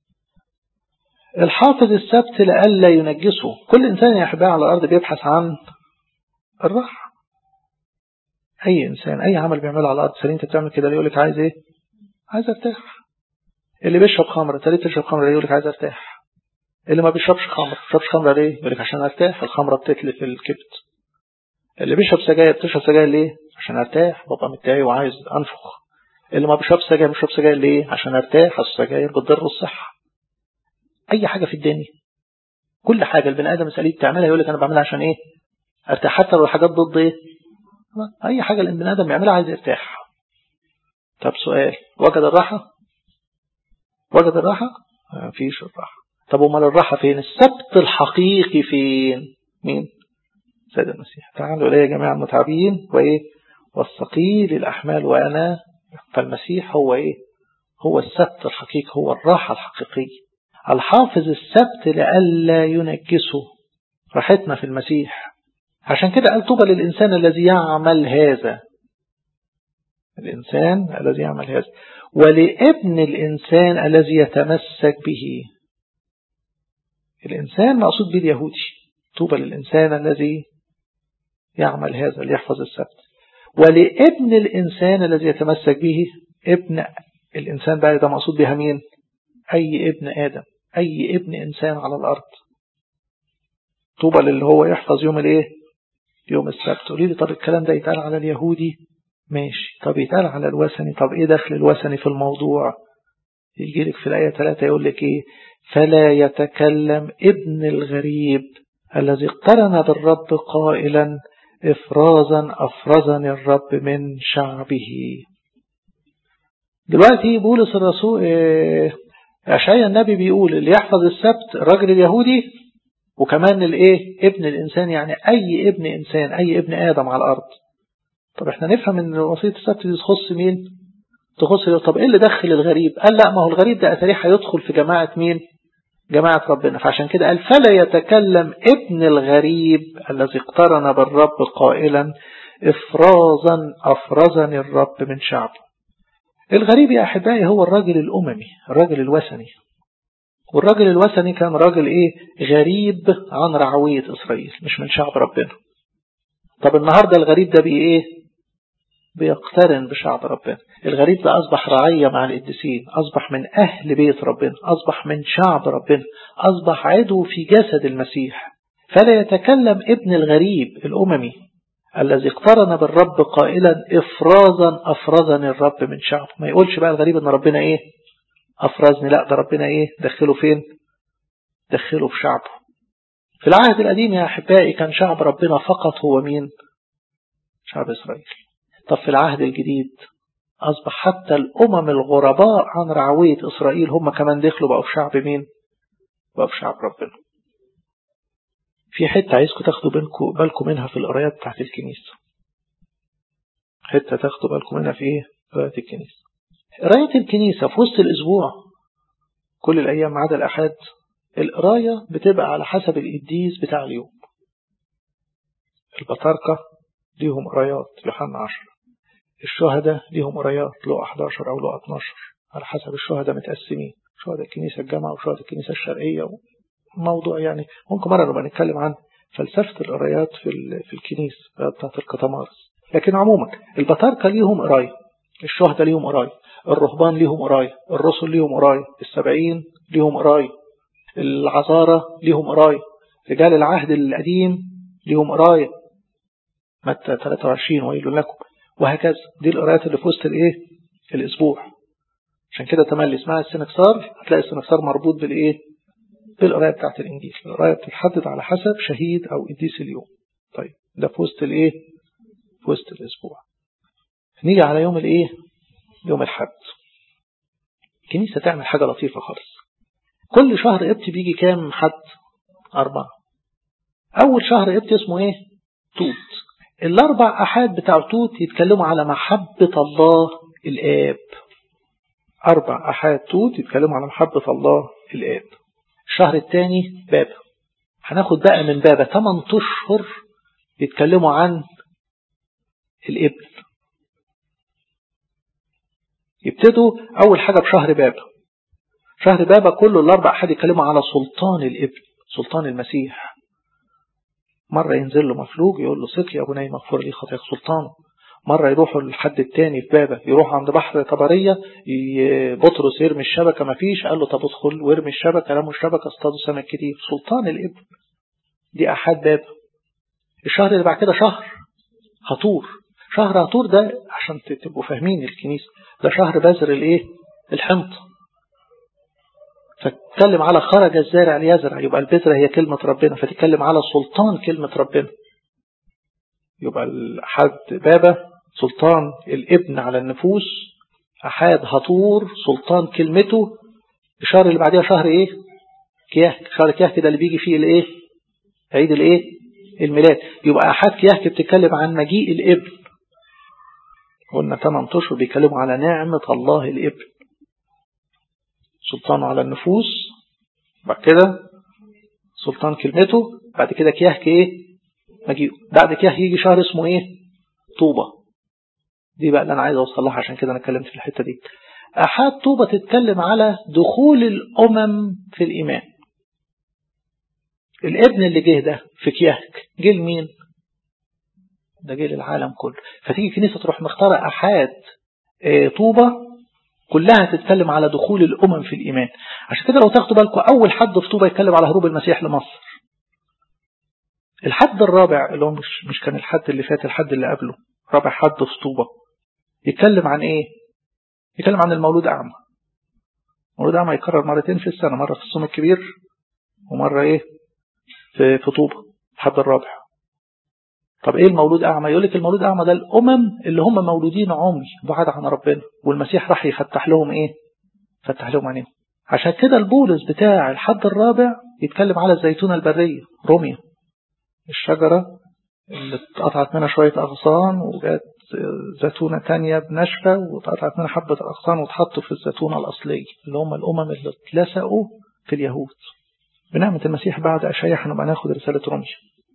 الحافظ السبت لألا ينجسه كل إنسان يا أحبائي على الأرض بيبحث عن الراحة أي إنسان أي عمل بيعمله على الأرض سليم أنت بتعمل كده يقول لك عايز إيه؟ عايز أرتاح اللي بيشرب خمر أنت ليه تشرب خمر يقول لك عايز أرتاح اللي ما بيشربش خمر ما بيشربش خمر ليه؟ يقول لك عشان أرتاح الخمرة بتتلف الكبد اللي بيشرب سجاير بتشرب سجاير ليه؟ عشان أرتاح ببقى متضايق وعايز أنفخ اللي ما بيشربش سجاير بيشرب سجاير ليه؟ عشان أرتاح السجاير بتضر الصحة أي حاجة في الدنيا كل حاجة البني آدم يسأليه بتعملها يقول لك أنا بعملها عشان إيه؟ أرتاح حتى لو الحاجات ضد إيه؟ أي حاجة البني آدم يعملها عايز يرتاح طب سؤال وجد الراحة؟ وجد الراحة؟ ما فيش الراحة طب امال الراحة فين؟ السبت الحقيقي فين؟ مين؟ سيد المسيح تعالوا إلي يا جماعة المتعبين وإيه؟ والثقيل الأحمال وأنا فالمسيح هو إيه؟ هو السبت الحقيقي هو الراحة الحقيقية الحافظ السبت لئلا ينجسه راحتنا في المسيح عشان كده قال طوبى للإنسان الذي يعمل هذا الإنسان الذي يعمل هذا ولابن الإنسان الذي يتمسك به الإنسان مقصود به اليهودي طوبى للإنسان الذي يعمل هذا ليحفظ السبت ولابن الإنسان الذي يتمسك به ابن الإنسان بقى ده مقصود بها مين أي ابن آدم أي ابن إنسان على الأرض طوبى للي هو يحفظ يوم الايه يوم السبت قولي لي طب الكلام ده يتقال على اليهودي ماشي طب يتقال على الوثني طب ايه دخل الوثني في الموضوع يجي لك في الآية 3 يقول لك ايه فلا يتكلم ابن الغريب الذي اقترن بالرب قائلا افرازا افرزني الرب من شعبه دلوقتي بولس الرسول أشعيا النبي بيقول اللي يحفظ السبت الراجل اليهودي وكمان الايه ابن الانسان يعني اي ابن انسان اي ابن ادم على الارض طب احنا نفهم ان وصيه السبت دي تخص مين تخص طب ايه اللي دخل الغريب قال لا ما هو الغريب ده اتاريه هيدخل في جماعه مين جماعه ربنا فعشان كده قال فلا يتكلم ابن الغريب الذي اقترن بالرب قائلا افرازا افرزني الرب من شعبه الغريب يا احبائي هو الراجل الاممي الراجل الوثني والراجل الوثني كان راجل ايه غريب عن رعوية اسرائيل مش من شعب ربنا طب النهاردة الغريب ده بيه ايه بيقترن بشعب ربنا الغريب ده أصبح رعية مع القديسين أصبح من أهل بيت ربنا أصبح من شعب ربنا أصبح عضو في جسد المسيح فلا يتكلم ابن الغريب الأممي الذي اقترن بالرب قائلا افرازا افرزني الرب من شعبه ما يقولش بقى الغريب ان ربنا ايه افرزني لا ده ربنا ايه دخله فين دخله في شعبه في العهد القديم يا احبائي كان شعب ربنا فقط هو مين شعب اسرائيل طب في العهد الجديد اصبح حتى الامم الغرباء عن رعوية اسرائيل هم كمان دخلوا بقوا في شعب مين بقوا في شعب ربنا في حتة عايزكم تاخدوا بالكم بالكم منها في القرايات بتاعت الكنيسة حتة تاخدوا بالكم منها في ايه قراية الكنيسة قراية الكنيسة في وسط الأسبوع كل الأيام ما عدا الأحد القراية بتبقى على حسب القديس بتاع اليوم البطاركة ليهم قرايات يوحنا 10 الشهداء ليهم قرايات لو 11 أو لو 12 على حسب الشهداء متقسمين شهداء الكنيسة الجامعة وشهداء الكنيسة الشرقية موضوع يعني ممكن مرة نبقى نتكلم عن فلسفة القرايات في في الكنيسة بتاعت الكتمارس لكن عموما البطاركة ليهم قراية الشهداء ليهم قراية الرهبان ليهم قراية الرسل ليهم قراية السبعين ليهم قراية العذارة ليهم قراية رجال العهد القديم ليهم قراية متى 23 ويل لكم وهكذا دي القرايات اللي في وسط الايه الاسبوع عشان كده تملي اسمها السنكسار هتلاقي السنكسار مربوط بالايه بالقرايه بتاعت الانجيل القرايه بتتحدد على حسب شهيد او قديس اليوم طيب ده في وسط الايه في وسط الاسبوع نيجي على يوم الايه يوم الحد الكنيسه تعمل حاجه لطيفه خالص كل شهر قبط بيجي كام حد أربعة أول شهر قبط اسمه إيه توت الأربع أحاد بتاع توت يتكلموا على محبة الله الآب أربع أحاد توت يتكلموا على محبة الله الآب الشهر الثاني بابا هناخد بقى من بابا 8 أشهر يتكلموا عن الابن يبتدوا أول حاجة بشهر بابا شهر بابا كله الأربع أحد يتكلموا على سلطان الابن سلطان المسيح مرة ينزل له مفلوج يقول له سقي يا بني مغفور لي خطاياك سلطان مرة يروحوا للحد التاني في بابا يروح عند بحر طبرية بطرس يرمي الشبكة ما فيش قال له طب ادخل وارمي الشبكة رموا الشبكة اصطادوا سمك كتير سلطان الابن دي أحد بابا الشهر اللي بعد كده شهر هطور شهر هطور ده عشان تبقوا فاهمين الكنيسة ده شهر بذر الايه الحنطة فتتكلم على خرج الزارع ليزرع يبقى البذرة هي كلمة ربنا فتتكلم على سلطان كلمة ربنا يبقى الحد بابا سلطان الابن على النفوس أحاد هطور سلطان كلمته الشهر اللي بعدها شهر ايه كياك شهر كياك ده اللي بيجي فيه الايه عيد الايه الميلاد يبقى أحد كياك بتتكلم عن مجيء الابن قلنا 8 اشهر بيتكلموا على نعمة الله الابن سلطانه على النفوس بعد كده سلطان كلمته بعد كده كيهك ايه مجيئه بعد كيهك يجي شهر اسمه ايه طوبة دي بقى اللي انا عايز اوصل لها عشان كده انا اتكلمت في الحتة دي احاد طوبة تتكلم على دخول الامم في الايمان الابن اللي جه ده في كيهك جه لمين ده جه للعالم كله فتيجي كنيسة تروح مختارة احاد اه طوبة كلها تتكلم على دخول الأمم في الإيمان عشان كده لو تاخدوا بالكم أول حد في طوبة يتكلم على هروب المسيح لمصر الحد الرابع اللي هو مش, مش كان الحد اللي فات الحد اللي قبله رابع حد في طوبة يتكلم عن إيه يتكلم عن المولود أعمى المولود أعمى يكرر مرتين في السنة مرة في الصوم الكبير ومرة إيه في, في طوبة الحد الرابع طب ايه المولود اعمى يقول لك المولود اعمى ده الامم اللي هم مولودين عمي بعاد عن ربنا والمسيح راح يفتح لهم ايه فتح لهم عينيهم عشان كده البولس بتاع الحد الرابع يتكلم على الزيتونة البرية روميا الشجرة اللي اتقطعت منها شوية أغصان وجات زيتونة تانية بنشفة واتقطعت منها حبة أغصان واتحطوا في الزيتونة الأصلية اللي هم الأمم اللي اتلسقوا في اليهود بنعمة المسيح بعد أشياء هنبقى ناخد رسالة روميا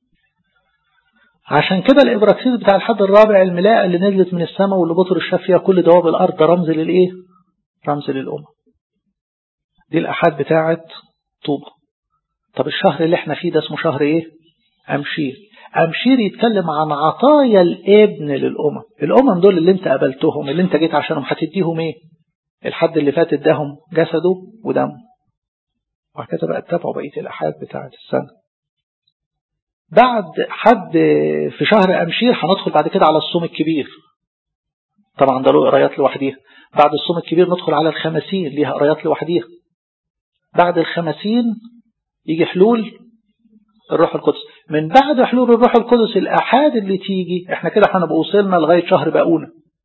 عشان كده الإبراكسيس بتاع الحد الرابع الملاءة اللي نزلت من السماء واللي بطر الشاف فيها كل دواب الأرض ده رمز للإيه؟ رمز للأمة دي الأحاد بتاعة طوبة طب الشهر اللي احنا فيه ده اسمه شهر إيه؟ أمشير أمشير يتكلم عن عطايا الابن للأمم الأمم دول اللي انت قابلتهم اللي انت جيت عشانهم هتديهم ايه الحد اللي فات اداهم جسده ودمه وهكذا بقى اتبعوا بقية الأحاد بتاعة السنة بعد حد في شهر أمشير هندخل بعد كده على الصوم الكبير طبعا ده له قرايات لوحديها بعد الصوم الكبير ندخل على الخمسين ليها قرايات لوحديها بعد الخمسين يجي حلول الروح القدس من بعد حلول الروح القدس الأحاد اللي تيجي احنا كده هنبقى وصلنا لغاية شهر بقونة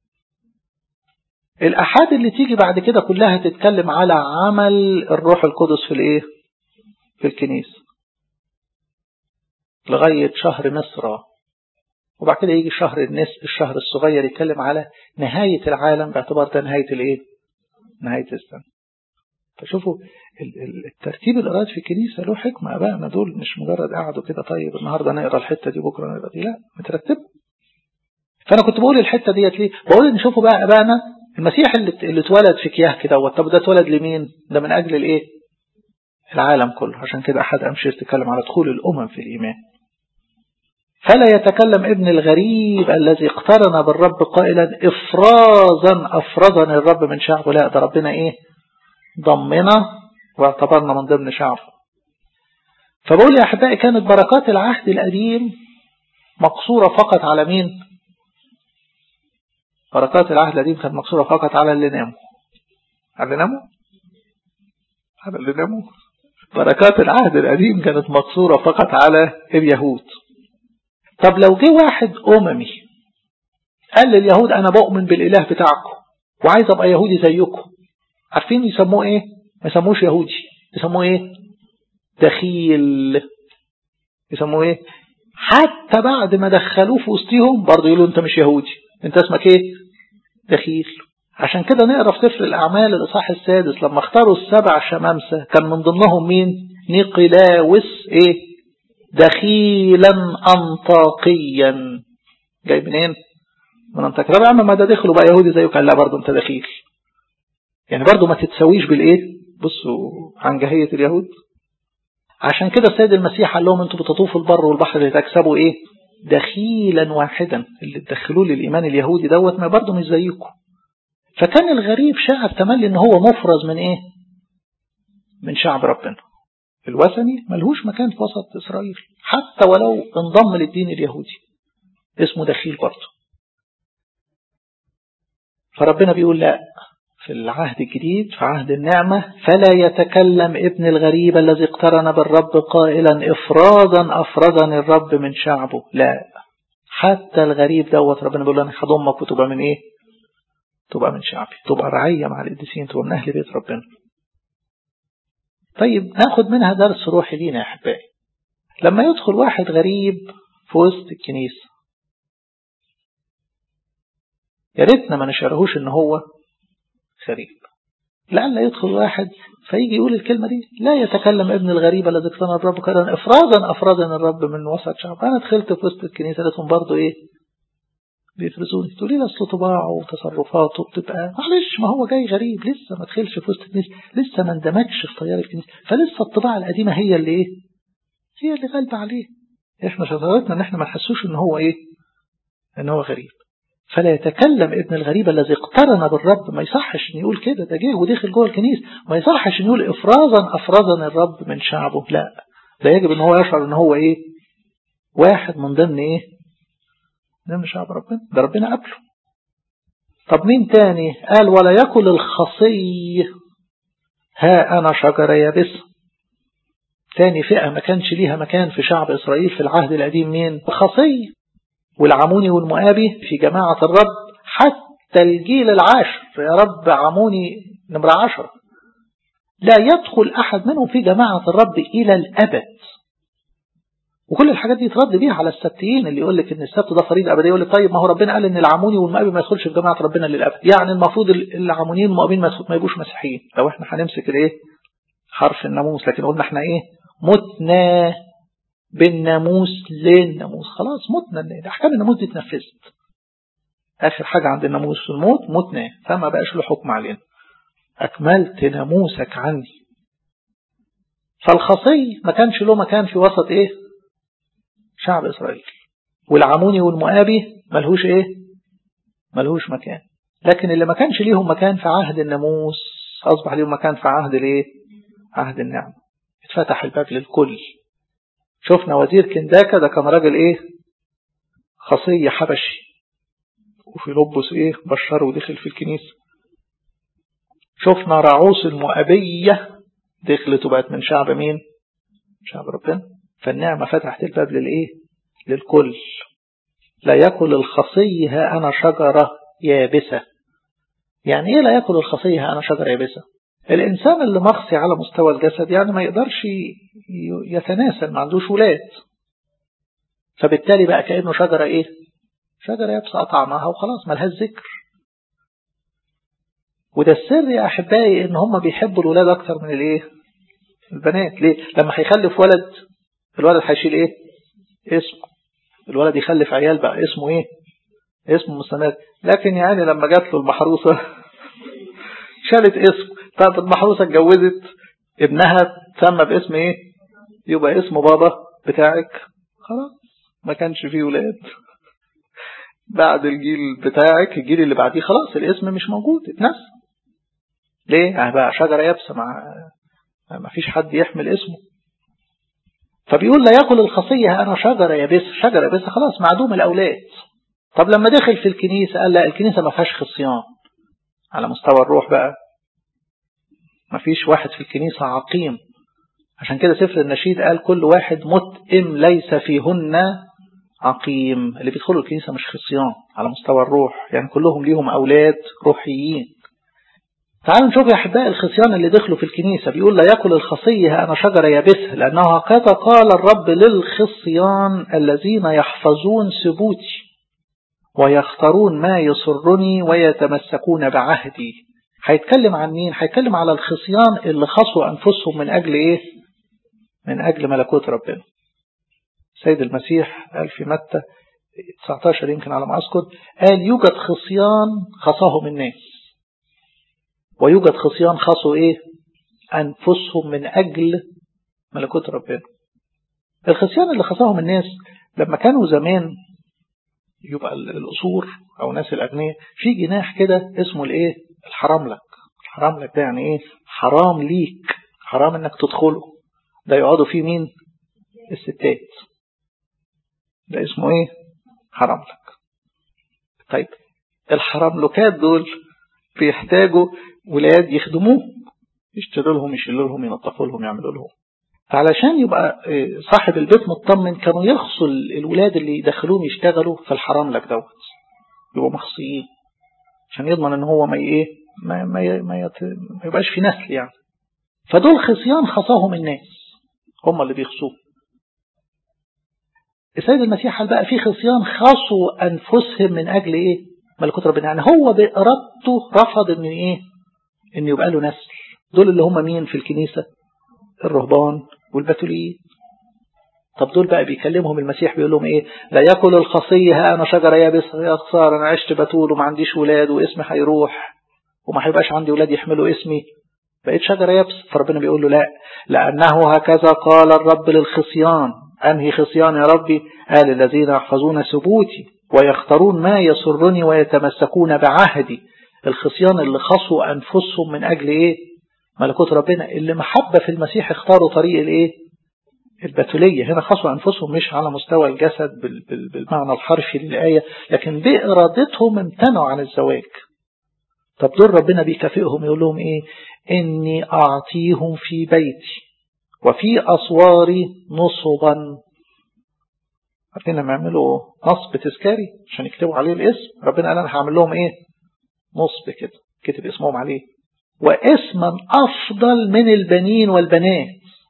الأحاد اللي تيجي بعد كده كلها تتكلم على عمل الروح القدس في الايه في الكنيسة لغاية شهر مصر وبعد كده يجي شهر النس الشهر الصغير يتكلم على نهاية العالم باعتبار ده نهاية الايه نهاية السنة فشوفوا الترتيب القراءات في الكنيسة له حكمة أبائنا دول مش مجرد قعدوا كده طيب النهاردة نقرا الحتة دي بكرة نقرا دي لا مترتب فأنا كنت بقول الحتة ديت ليه بقول إن شوفوا بقى أبائنا المسيح اللي اللي اتولد في كياه كده طب ده اتولد لمين ده من أجل الإيه العالم كله عشان كده أحد أمشير تتكلم على دخول الأمم في الإيمان فلا يتكلم ابن الغريب الذي اقترن بالرب قائلا افرازا افرزني الرب من شعبه لا ده ربنا ايه ضمنا واعتبرنا من ضمن شعبه فبقول يا احبائي كانت بركات العهد القديم مقصورة فقط على مين بركات العهد القديم كانت مقصورة فقط على اللي ناموا على اللي ناموا على اللي ناموا بركات العهد القديم كانت مقصورة فقط على اليهود طب لو جه واحد أممي قال لليهود أنا بؤمن بالإله بتاعكم وعايز أبقى يهودي زيكم عارفين يسموه إيه ما يسموش يهودي يسموه إيه دخيل يسموه إيه حتى بعد ما دخلوه في وسطهم برضه يقولوا أنت مش يهودي أنت اسمك إيه دخيل عشان كده نقرا في سفر الأعمال الإصحاح السادس لما اختاروا السبع شمامسة كان من ضمنهم مين نيقلاوس إيه دخيلا أنطاقيا جاي منين من أنطاقيا طب يا عم ما ده دخلوا بقى يهودي زيه قال لا برضه أنت دخيل يعني برضه ما تتسويش بالإيه بصوا عن جهية اليهود عشان كده السيد المسيح قال لهم انتوا بتطوفوا البر والبحر اللي تكسبوا ايه دخيلا واحدا اللي تدخلوه للإيمان اليهودي دوت ما برضه مش زيكم فكان الغريب شاعر تملي ان هو مفرز من ايه من شعب ربنا الوثني ملهوش مكان في وسط إسرائيل حتى ولو انضم للدين اليهودي اسمه دخيل برضه فربنا بيقول لا في العهد الجديد في عهد النعمة فلا يتكلم ابن الغريب الذي اقترن بالرب قائلا افرادا افرزني الرب من شعبه لا حتى الغريب دوت ربنا بيقول انا هضمك وتبقى من ايه تبقى من شعبي تبقى رعية مع القديسين تبقى من اهل بيت ربنا طيب ناخد منها درس روحي لينا يا أحبائي لما يدخل واحد غريب في وسط الكنيسة يا ريتنا ما نشعرهوش ان هو غريب لعل يدخل واحد فيجي يقول الكلمة دي لا يتكلم ابن الغريب الذي اقتنى الرب قال افرادا افرادا الرب من وسط شعب انا دخلت في وسط الكنيسة لقيتهم برضه ايه بيفرزوني تقولي لي اصل طباعه وتصرفاته بتبقى معلش ما هو جاي غريب لسه ما دخلش في وسط الكنيسه لسه ما اندمجش في تيار الكنيسه فلسه الطباعه القديمه هي اللي ايه هي اللي غالبه عليه احنا شطارتنا ان احنا ما نحسوش ان هو ايه ان هو غريب فلا يتكلم ابن الغريب الذي اقترن بالرب ما يصحش ان يقول كده ده جه ودخل جوه الكنيسه ما يصحش ان يقول افرازا افرزا الرب من شعبه لا ده يجب ان هو يشعر ان هو ايه واحد من ضمن ايه ده مش شعب ربنا ده ربنا قبله طب مين تاني قال ولا يأكل الخصي ها أنا شجرة يابسة تاني فئة ما كانش ليها مكان في شعب إسرائيل في العهد القديم مين الخصي والعموني والمؤابي في جماعة الرب حتى الجيل العاشر يا رب عموني نمرة عشر لا يدخل أحد منهم في جماعة الرب إلى الأبد وكل الحاجات دي ترد بيها على السبتيين اللي يقول لك ان السبت ده فريضه ابديه يقول لك طيب ما هو ربنا قال ان العموني والمؤابي ما يدخلش في جماعه ربنا للابد يعني المفروض العمونيين والمؤابين ما يبقوش مسيحيين لو احنا هنمسك الايه حرف الناموس لكن قلنا احنا ايه متنا بالناموس للناموس خلاص متنا احكام الناموس دي اتنفذت اخر حاجه عند الناموس في الموت متنا فما بقاش له حكم علينا اكملت ناموسك عني فالخصي ما كانش له مكان في وسط ايه شعب إسرائيل والعموني والمؤابي ملهوش ايه ملهوش مكان لكن اللي ما كانش ليهم مكان في عهد الناموس أصبح ليهم مكان في عهد الايه عهد النعمة اتفتح الباب للكل شفنا وزير كنداكا ده كان راجل ايه خصي حبشي وفي لبس ايه بشر ودخل في الكنيسة شفنا رعوس المؤبية دخلت وبقت من شعب مين شعب ربنا فالنعمة فتحت الباب للايه للكل لا يأكل الخصي ها أنا شجرة يابسة يعني ايه لا يأكل الخصي ها أنا شجرة يابسة الإنسان اللي مخصي على مستوى الجسد يعني ما يقدرش يتناسل ما عندوش ولاد فبالتالي بقى كأنه شجرة إيه شجرة يبسط طعمها وخلاص ملهاش ذكر وده السر يا أحبائي إن هم بيحبوا الولاد أكتر من الإيه البنات ليه لما هيخلف ولد الولد هيشيل إيه اسمه الولد يخلف عيال بقى اسمه إيه اسمه مستمر لكن يعني لما جات له المحروسة شالت اسمه طب المحروسة اتجوزت ابنها تسمى باسم ايه يبقى اسمه بابا بتاعك خلاص ما كانش فيه ولاد بعد الجيل بتاعك الجيل اللي بعديه خلاص الاسم مش موجود اتنسى ليه يعني بقى شجرة يابسة مع ما فيش حد يحمل اسمه فبيقول لا ياكل الخصية أنا شجرة يابسة شجرة يابسة خلاص معدوم الأولاد طب لما دخل في الكنيسة قال لا الكنيسة ما فيهاش خصيان على مستوى الروح بقى ما فيش واحد في الكنيسة عقيم عشان كده سفر النشيد قال كل واحد متئم ليس فيهن عقيم اللي بيدخلوا الكنيسة مش خصيان على مستوى الروح يعني كلهم ليهم أولاد روحيين تعالوا نشوف يا أحباء الخصيان اللي دخلوا في الكنيسة بيقول لا يأكل الخصية أنا شجرة يابسة لأنه هكذا قال الرب للخصيان الذين يحفظون ثبوتي ويختارون ما يسرني ويتمسكون بعهدي هيتكلم عن مين هيتكلم على الخصيان اللي خصوا أنفسهم من أجل إيه من أجل ملكوت ربنا سيد المسيح قال في متى 19 يمكن على ما أذكر قال يوجد خصيان خصاهم الناس ويوجد خصيان خصوا إيه أنفسهم من أجل ملكوت ربنا الخصيان اللي خصاهم الناس لما كانوا زمان يبقى الأصول أو ناس الأغنياء في جناح كده اسمه الإيه الحرام لك الحرام لك ده يعني إيه حرام ليك حرام إنك تدخله ده يقعدوا فيه مين الستات ده اسمه إيه حرام لك طيب الحراملكات دول بيحتاجوا ولاد يخدموه يشتروا لهم يشيلوا لهم ينظفوا لهم يعملوا لهم فعلشان يبقى صاحب البيت مطمن كانوا يخصوا الولاد اللي يدخلوهم يشتغلوا في الحرام لك دوت يبقوا مخصيين عشان يضمن ان هو ما ايه ما ما ما, يت... ما يبقاش في نسل يعني فدول خصيان خصاهم الناس هم اللي بيخصوه السيد المسيح قال بقى في خصيان خصوا انفسهم من اجل ايه ملكوت ربنا يعني هو بارادته رفض ان ايه ان يبقى له نسل دول اللي هم مين في الكنيسه الرهبان والبتوليين طب دول بقى بيكلمهم المسيح بيقول لهم ايه لا ياكل الخصية انا شجرة يابس يا خسارة انا عشت بتول وما عنديش ولاد واسمي هيروح وما هيبقاش عندي ولاد يحملوا اسمي بقيت شجرة يابس فربنا بيقول له لا لأنه هكذا قال الرب للخصيان أنهي خصيان يا ربي قال الذين يحفظون ثبوتي ويختارون ما يسرني ويتمسكون بعهدي الخصيان اللي خصوا أنفسهم من أجل إيه ملكوت ربنا اللي محبة في المسيح اختاروا طريق الايه البتولية هنا خصوا أنفسهم مش على مستوى الجسد بالمعنى الحرفي للآية لكن بإرادتهم امتنعوا عن الزواج طب دول ربنا بيكافئهم يقول لهم ايه إني أعطيهم في بيتي وفي أسواري نصبا عارفين لما يعملوا نصب تذكاري عشان يكتبوا عليه الاسم ربنا قال أنا هعمل لهم ايه نصب كده كتب اسمهم عليه واسما أفضل من البنين والبنات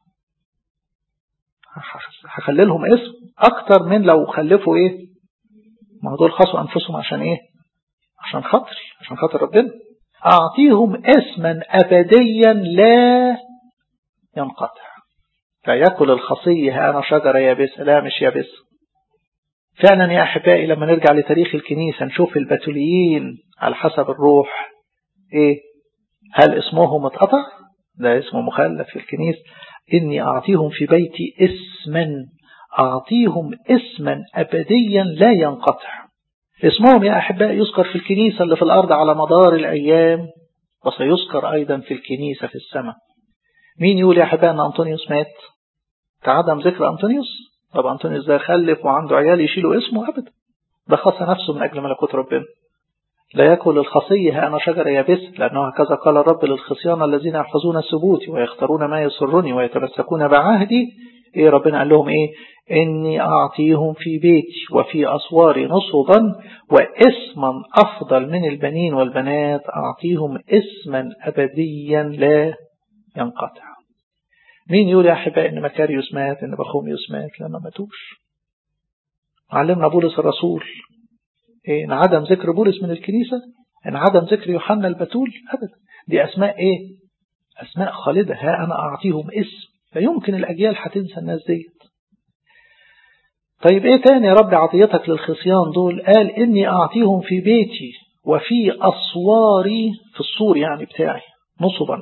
هخلي لهم اسم أكتر من لو خلفوا إيه ما دول خصوا أنفسهم عشان إيه عشان خاطري عشان خاطر ربنا أعطيهم اسما أبديا لا ينقطع لا يأكل الخصية أنا شجرة يابسة لا مش يابسة فعلا يا أحبائي لما نرجع لتاريخ الكنيسة نشوف البتوليين على حسب الروح إيه هل اسمهم اتقطع ده اسمه مخلف في الكنيسة إني أعطيهم في بيتي اسما أعطيهم اسما أبديا لا ينقطع اسمهم يا أحباء يذكر في الكنيسة اللي في الأرض على مدار الأيام وسيذكر أيضا في الكنيسة في السماء مين يقول يا أحباء أن أنطونيوس مات تعدم ذكر أنطونيوس طب أنطونيوس ده خلف وعنده عيال يشيلوا اسمه أبدا ده خص نفسه من أجل ملكوت ربنا لا يأكل الخصية أنا شجرة يابس لأنه هكذا قال الرب للخصيان الذين يحفظون الثبوت ويختارون ما يسرني ويتمسكون بعهدي إيه ربنا قال لهم إيه إني أعطيهم في بيتي وفي أسواري نصبا واسما أفضل من البنين والبنات أعطيهم اسما أبديا لا ينقطع مين يقول يا أحباء إن مكاريوس مات إن بخوميوس مات لما ماتوش علمنا بولس الرسول إن عدم ذكر بولس من الكنيسة إن عدم ذكر يوحنا البتول أبدا دي أسماء إيه أسماء خالدة ها أنا أعطيهم اسم لا يمكن الأجيال هتنسى الناس ديت طيب إيه تاني يا رب عطيتك للخصيان دول قال إني أعطيهم في بيتي وفي أسواري في السور يعني بتاعي نصبا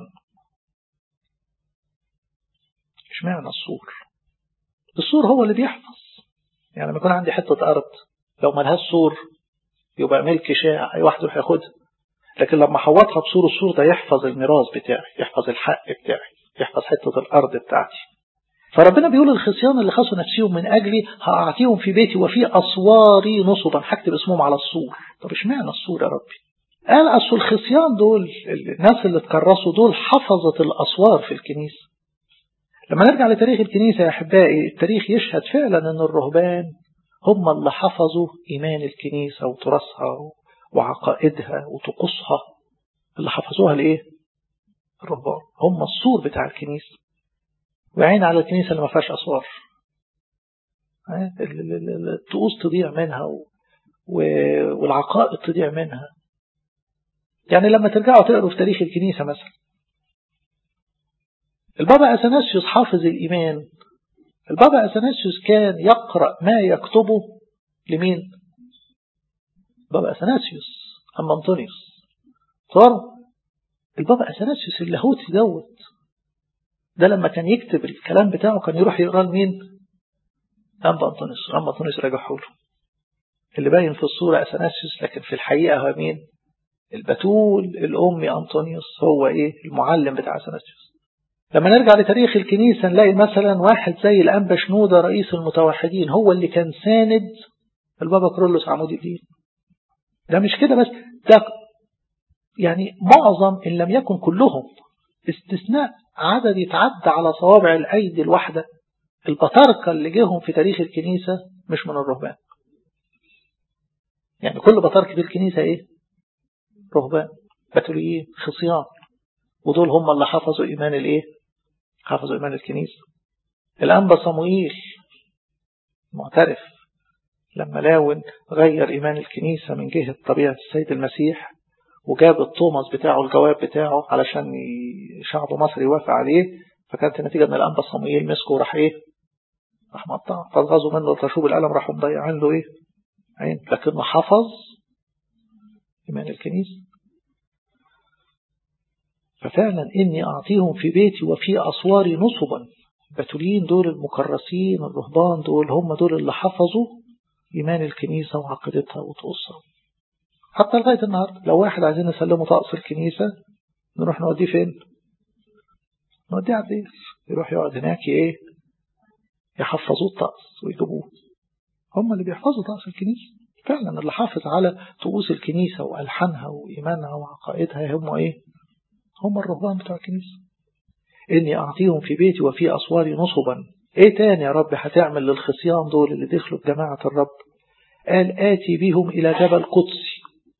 اشمعنى السور السور هو اللي بيحفظ يعني لما يكون عندي حتة أرض لو ملهاش سور يبقى ملك شائع أي واحد يروح ياخدها لكن لما حوطها بسور السور ده يحفظ الميراث بتاعي يحفظ الحق بتاعي يحفظ حتة الأرض بتاعتي فربنا بيقول الخصيان اللي خصوا نفسهم من أجلي هأعطيهم في بيتي وفي أسواري نصبا هكتب اسمهم على السور طب اشمعنى السور يا ربي قال أصل الخصيان دول الناس اللي اتكرسوا دول حفظت الأسوار في الكنيسة لما نرجع لتاريخ الكنيسة يا أحبائي التاريخ يشهد فعلا أن الرهبان هم اللي حفظوا إيمان الكنيسة وتراثها وعقائدها وطقوسها اللي حفظوها لإيه؟ الرهبان هم السور بتاع الكنيسة وعين على الكنيسة اللي ما فيهاش أسوار الطقوس تضيع منها والعقائد تضيع منها يعني لما ترجعوا تقروا في تاريخ الكنيسة مثلا البابا أثناسيوس حافظ الإيمان البابا أثناسيوس كان يقرأ ما يكتبه لمين بابا أثناسيوس أما أنطونيوس صار البابا أثناسيوس اللاهوتي دوت ده لما كان يكتب الكلام بتاعه كان يروح يقرأ لمين أما أنطونيوس أما أنطونيوس رجعه له اللي باين في الصورة أثناسيوس لكن في الحقيقة هو مين البتول الأمي أنطونيوس هو إيه المعلم بتاع أثناسيوس لما نرجع لتاريخ الكنيسة نلاقي مثلا واحد زي الأنبا شنودة رئيس المتوحدين هو اللي كان ساند البابا كرولوس عمود الدين ده مش كده بس ده يعني معظم إن لم يكن كلهم استثناء عدد يتعدى على صوابع الأيدي الواحدة البطاركة اللي جيهم في تاريخ الكنيسة مش من الرهبان يعني كل بطاركة في الكنيسة ايه رهبان بتوليين خصيان ودول هم اللي حفظوا إيمان الايه حفظوا إيمان الكنيسة الأنبا صموئيل معترف لما لاون غير إيمان الكنيسة من جهة طبيعة السيد المسيح وجاب التوماس بتاعه الجواب بتاعه علشان شعب مصر يوافق عليه فكانت النتيجة ان الأنبا صموئيل مسكه وراح ايه راح مقطع فغزوا منه تشوب القلم راحوا مضيعين له ايه عين لكنه حفظ إيمان الكنيسة ففعلا إني أعطيهم في بيتي وفي أسواري نصبا البتوليين دول المكرسين الرهبان دول هم دول اللي حفظوا إيمان الكنيسة وعقيدتها وطقوسها حتى لغاية النهاردة لو واحد عايزين نسلمه طقس الكنيسة نروح نوديه فين نوديه على الدير يروح يقعد هناك ايه يحفظوه الطقس ويجيبوه هم اللي بيحفظوا طقس الكنيسة فعلا اللي حافظ على طقوس الكنيسة وألحانها وإيمانها وعقائدها هم ايه هم الرهبان بتوع الكنيسة إني أعطيهم في بيتي وفي أسواري نصبا إيه تاني يا رب هتعمل للخصيان دول اللي دخلوا بجماعة الرب قال آتي بهم إلى جبل قدسي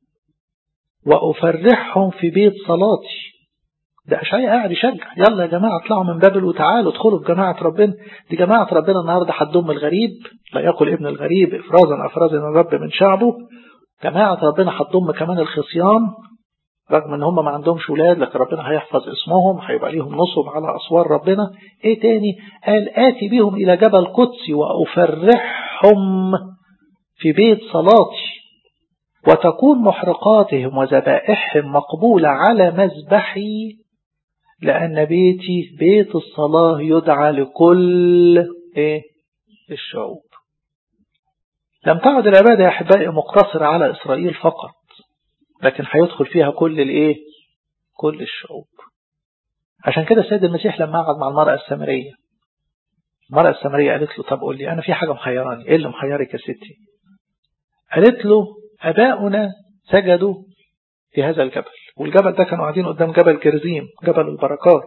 وأفرحهم في بيت صلاتي ده أشعياء قاعد يشجع يلا يا جماعة اطلعوا من بابل وتعالوا ادخلوا في جماعة ربنا دي جماعة ربنا النهاردة هتضم الغريب لا يقل ابن الغريب إفرازا أفرازا الرب من شعبه جماعة ربنا هتضم كمان الخصيان رغم ان هم ما عندهمش ولاد لكن ربنا هيحفظ اسمهم هيبقى ليهم نصب على أسوار ربنا ايه تاني قال آتي بهم إلى جبل قدسي وأفرحهم في بيت صلاتي وتكون محرقاتهم وذبائحهم مقبولة على مذبحي لأن بيتي بيت الصلاة يدعى لكل إيه؟ الشعوب لم تعد العبادة يا أحبائي مقتصرة على إسرائيل فقط لكن هيدخل فيها كل الإيه كل الشعوب عشان كده السيد المسيح لما قعد مع المرأة السامرية المرأة السامرية قالت له طب قول لي أنا في حاجة محيراني إيه اللي محيرك يا ستي قالت له أباؤنا سجدوا في هذا الجبل والجبل ده كانوا قاعدين قدام جبل جرزيم جبل البركات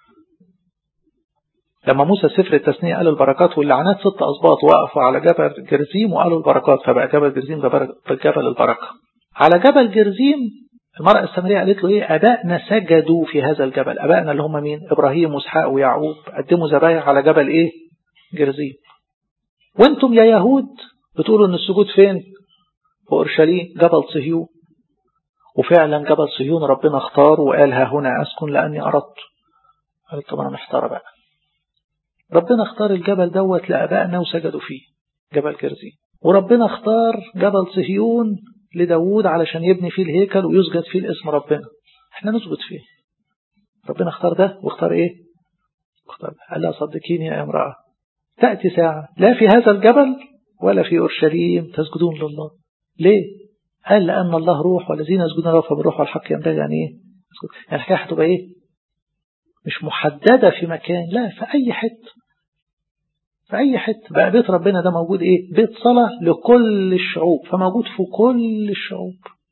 لما موسى سفر التثنية قال البركات واللعنات ست أسباط وقفوا على جبل جرزيم وقالوا البركات فبقى جبل جرزيم جبل البركة على جبل جرزيم المرأة السامرية قالت له إيه أبائنا سجدوا في هذا الجبل أبائنا اللي هم مين إبراهيم وإسحاق ويعقوب قدموا ذبايح على جبل إيه جرزيم وانتم يا يهود بتقولوا ان السجود فين في أورشليم جبل صهيون وفعلا جبل صهيون ربنا اختار وقال ها هنا أسكن لأني أردت قالت طب أنا محتارة بقى ربنا اختار الجبل دوت لأبائنا وسجدوا فيه جبل جرزيم وربنا اختار جبل صهيون لداود علشان يبني فيه الهيكل ويسجد فيه الاسم ربنا احنا نسجد فيه ربنا اختار ده واختار ايه اختار ده قال لها صدقيني يا امرأة تأتي ساعة لا في هذا الجبل ولا في أورشليم تسجدون لله ليه قال لأن الله روح والذين يسجدون له فبالروح والحق ينبغي يعني ايه يعني الحكاية هتبقى ايه مش محددة في مكان لا في أي حتة في أي حتة بقى بيت ربنا ده موجود إيه بيت صلاة لكل الشعوب فموجود في كل الشعوب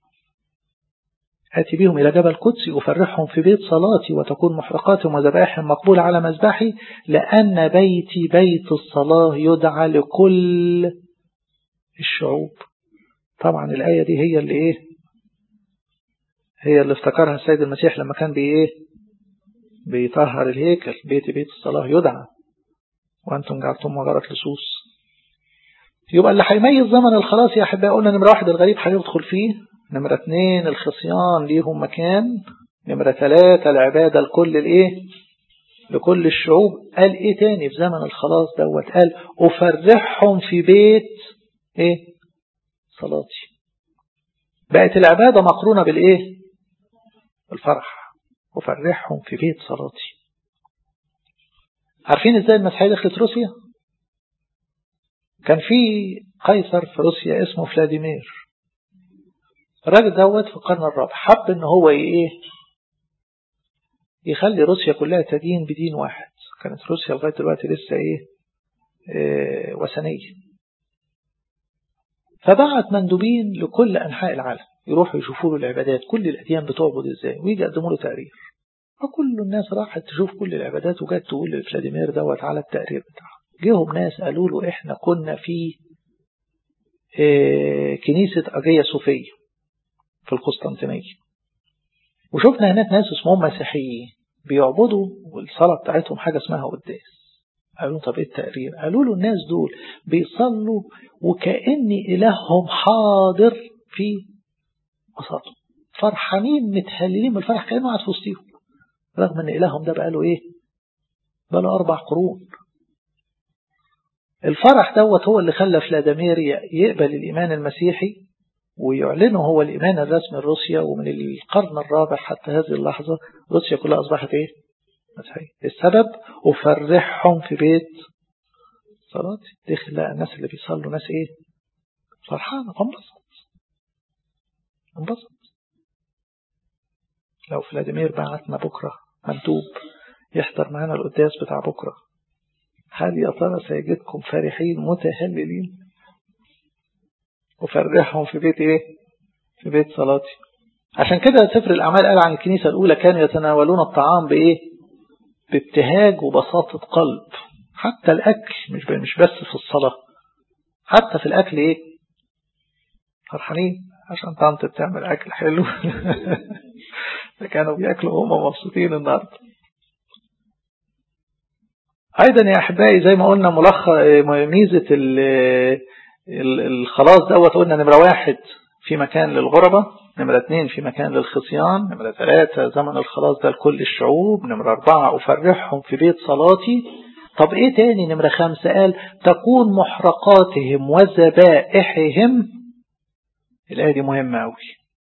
آتي بهم إلى جبل قدسي أفرحهم في بيت صلاتي وتكون محرقاتهم وذبائحهم مقبولة على مذبحي لأن بيتي بيت الصلاة يدعى لكل الشعوب طبعا الآية دي هي اللي إيه هي اللي افتكرها السيد المسيح لما كان بإيه بيطهر الهيكل بيت بيت الصلاة يدعى وأنتم جعلتم مغارة لصوص يبقى اللي هيميز زمن الخلاص يا أحبائي قلنا نمرة واحد الغريب هيدخل فيه نمرة اتنين الخصيان ليهم مكان نمرة ثلاثة العبادة لكل الايه لكل الشعوب قال ايه تاني في زمن الخلاص دوت قال أفرحهم في بيت ايه صلاتي بقت العبادة مقرونة بالايه بالفرح أفرحهم في بيت صلاتي عارفين ازاي المسيحية دخلت روسيا كان في قيصر في روسيا اسمه فلاديمير الراجل دوت في القرن الرابع حب ان هو ايه يخلي روسيا كلها تدين بدين واحد كانت روسيا لغاية دلوقتي لسه ايه, إيه وثنية فبعت مندوبين لكل انحاء العالم يروحوا يشوفوا له العبادات كل الاديان بتعبد ازاي ويجي يقدموا له تقرير فكل الناس راحت تشوف كل العبادات وجت تقول لفلاديمير دوت على التقرير بتاعه جيهم ناس قالوا له احنا كنا في إيه كنيسة أجية صوفية في القسطنطينية وشفنا هناك ناس اسمهم مسيحيين بيعبدوا والصلاة بتاعتهم حاجة اسمها قداس قالوا طب ايه التقرير قالوا له الناس دول بيصلوا وكأن إلههم حاضر في وسطهم فرحانين متهللين بالفرح كأنه قاعد في وسطهم رغم ان إلههم ده بقاله ايه بقاله أربع قرون الفرح دوت هو اللي خلى فلاديمير يقبل الإيمان المسيحي ويعلنه هو الإيمان الرسمي لروسيا ومن القرن الرابع حتى هذه اللحظة روسيا كلها أصبحت إيه؟ مسيحية السبب أفرحهم في بيت صلاتي دخل لقى الناس اللي بيصلوا ناس إيه؟ فرحانة انبسط انبسط لو فلاديمير بعتنا بكرة مندوب يحضر معانا القداس بتاع بكرة هل يا ترى سيجدكم فرحين متهللين وفرحهم في بيت ايه في بيت صلاتي عشان كده سفر الأعمال قال عن الكنيسة الأولى كانوا يتناولون الطعام بإيه بابتهاج وبساطة قلب حتى الأكل مش مش بس في الصلاة حتى في الأكل إيه فرحانين عشان طنط بتعمل أكل حلو كانوا بيأكلوا وهم مبسوطين النهارده أيضا يا أحبائي زي ما قلنا ملخص ميزة الخلاص دوت قلنا نمرة واحد في مكان للغربة نمرة اثنين في مكان للخصيان نمرة ثلاثة زمن الخلاص ده لكل الشعوب نمرة أربعة أفرحهم في بيت صلاتي طب إيه تاني نمرة خمسة قال تكون محرقاتهم وذبائحهم الآية دي مهمة أوي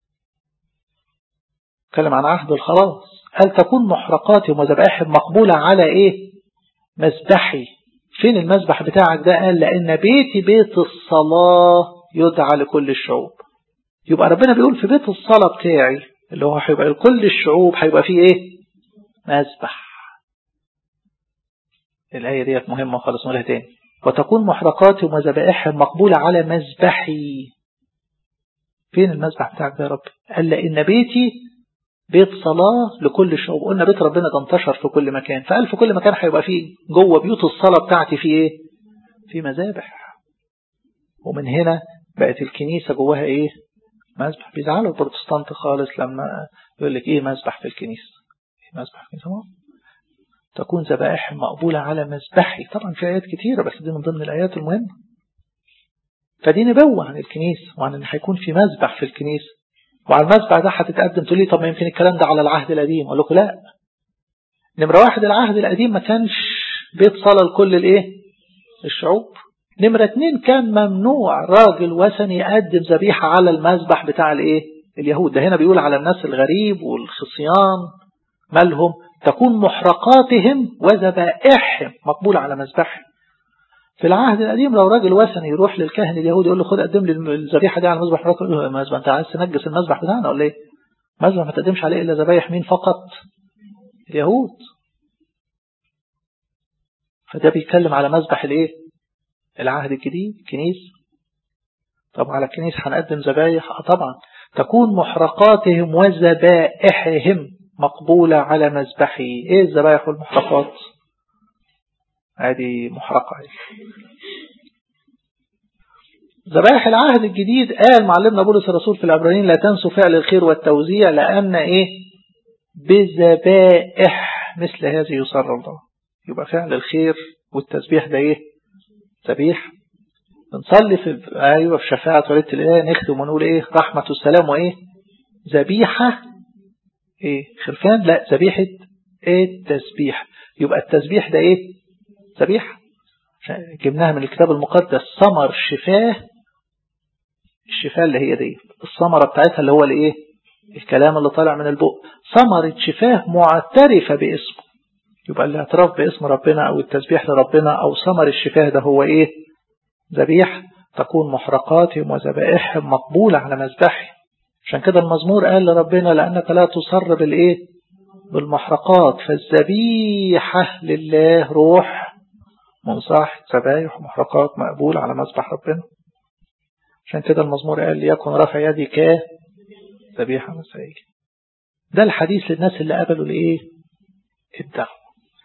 اتكلم عن عهد الخلاص قال تكون محرقاتهم وذبائحهم مقبولة على إيه مذبحي فين المذبح بتاعك ده قال لأن بيتي بيت الصلاة يدعى لكل الشعوب يبقى ربنا بيقول في بيت الصلاة بتاعي اللي هو هيبقى لكل الشعوب هيبقى فيه ايه مذبح الآية ديت مهمة خالص نقولها تاني وتكون محرقاتهم وذبائحهم مقبولة على مذبحي فين المذبح بتاعك ده يا رب قال لأن بيتي بيت صلاة لكل الشعوب قلنا بيت ربنا ده انتشر في كل مكان فقال في كل مكان هيبقى فيه جوه بيوت الصلاة بتاعتي في ايه في مذابح ومن هنا بقت الكنيسة جواها ايه مذبح بيزعلوا البروتستانت خالص لما يقول لك ايه مذبح في الكنيسة ايه مذبح في الكنيسة تكون ذبائح مقبولة على مذبحي طبعا في آيات كتيرة بس دي من ضمن الآيات المهمة فدي نبوة عن الكنيسة وعن ان هيكون في مذبح في الكنيسة وعلى المذبح ده هتتقدم تقول لي طب ما يمكن الكلام ده على العهد القديم اقول لكم لا نمرة واحد العهد القديم ما كانش بيت صلاة لكل الايه الشعوب نمرة اتنين كان ممنوع راجل وثني يقدم ذبيحة على المذبح بتاع الايه اليهود ده هنا بيقول على الناس الغريب والخصيان مالهم تكون محرقاتهم وذبائحهم مقبولة على مذبحهم في العهد القديم لو راجل وثني يروح للكاهن اليهودي يقول له خد قدم لي الذبيحه دي على المذبح يقول له المذبح انت عايز تنجس المذبح بتاعنا ولا ايه؟ المذبح ما تقدمش عليه الا ذبايح مين فقط؟ اليهود فده بيتكلم على مذبح الايه؟ العهد الجديد الكنيسه طب على الكنيسه هنقدم ذبايح اه طبعا تكون محرقاتهم وذبائحهم مقبولة على مذبحي ايه الذبائح والمحرقات هذه محرقة ذبائح العهد الجديد قال معلمنا بولس الرسول في العبرانيين لا تنسوا فعل الخير والتوزيع لأن ايه بذبائح مثل هذه يسر الله يبقى فعل الخير والتسبيح ده ايه ذبيح بنصلي في ايوه في شفاعة وليدة الاله نختم ونقول ايه رحمة السلام وايه ذبيحة ايه خرفان لا ذبيحة ايه التسبيح يبقى التسبيح ده ايه ذبيحة جبناها من الكتاب المقدس ثمر شفاه الشفاه اللي هي دي الثمرة بتاعتها اللي هو الايه الكلام اللي طالع من البق ثمرة شفاه معترفة باسمه يبقى الاعتراف باسم ربنا او التسبيح لربنا او ثمر الشفاه ده هو ايه ذبيح تكون محرقاتهم وذبائحهم مقبولة على مذبحهم عشان كده المزمور قال لربنا لأنك لا تصر بالإيه بالمحرقات فالذبيحة لله روح منصح ذبايح ومحرقات مقبول على مذبح ربنا عشان كده المزمور قال ليكن رفع يدي ك ذبيحة مسائية ده الحديث للناس اللي قبلوا الايه الدعوة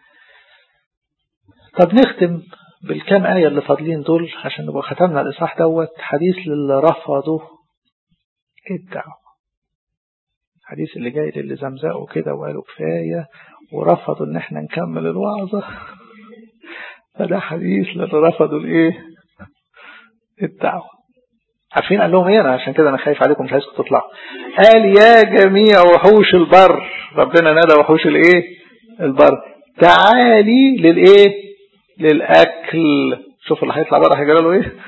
طب نختم بالكام آية اللي فاضلين دول عشان نبقى ختمنا الإصحاح دوت حديث للي رفضوا الدعوة الحديث اللي جاي للي زمزقوا كده وقالوا كفاية ورفضوا ان احنا نكمل الوعظة فده حديث للي رفضوا الايه الدعوة عارفين قال لهم ايه انا عشان كده انا خايف عليكم مش عايزكم تطلعوا قال يا جميع وحوش البر ربنا نادى وحوش الايه البر تعالي للايه للاكل شوف اللي هيطلع بره هيجرى له ايه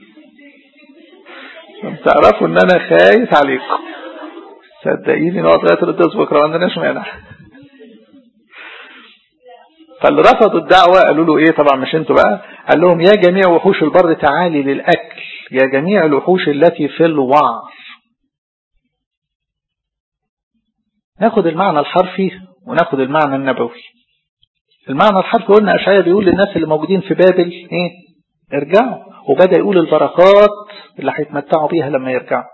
تعرفوا ان انا خايف عليكم صدقيني نقعد لغايه القداس بكره ما عندناش مانع فاللي رفضوا الدعوه قالوا له ايه طبعا مش انتوا بقى قال لهم يا جميع وحوش البر تعالي للاكل يا جميع الوحوش التي في الوعر ناخد المعنى الحرفي وناخد المعنى النبوي المعنى الحرفي قلنا اشعياء بيقول للناس اللي موجودين في بابل ايه ارجعوا وبدأ يقول البركات اللي هيتمتعوا بيها لما يرجعوا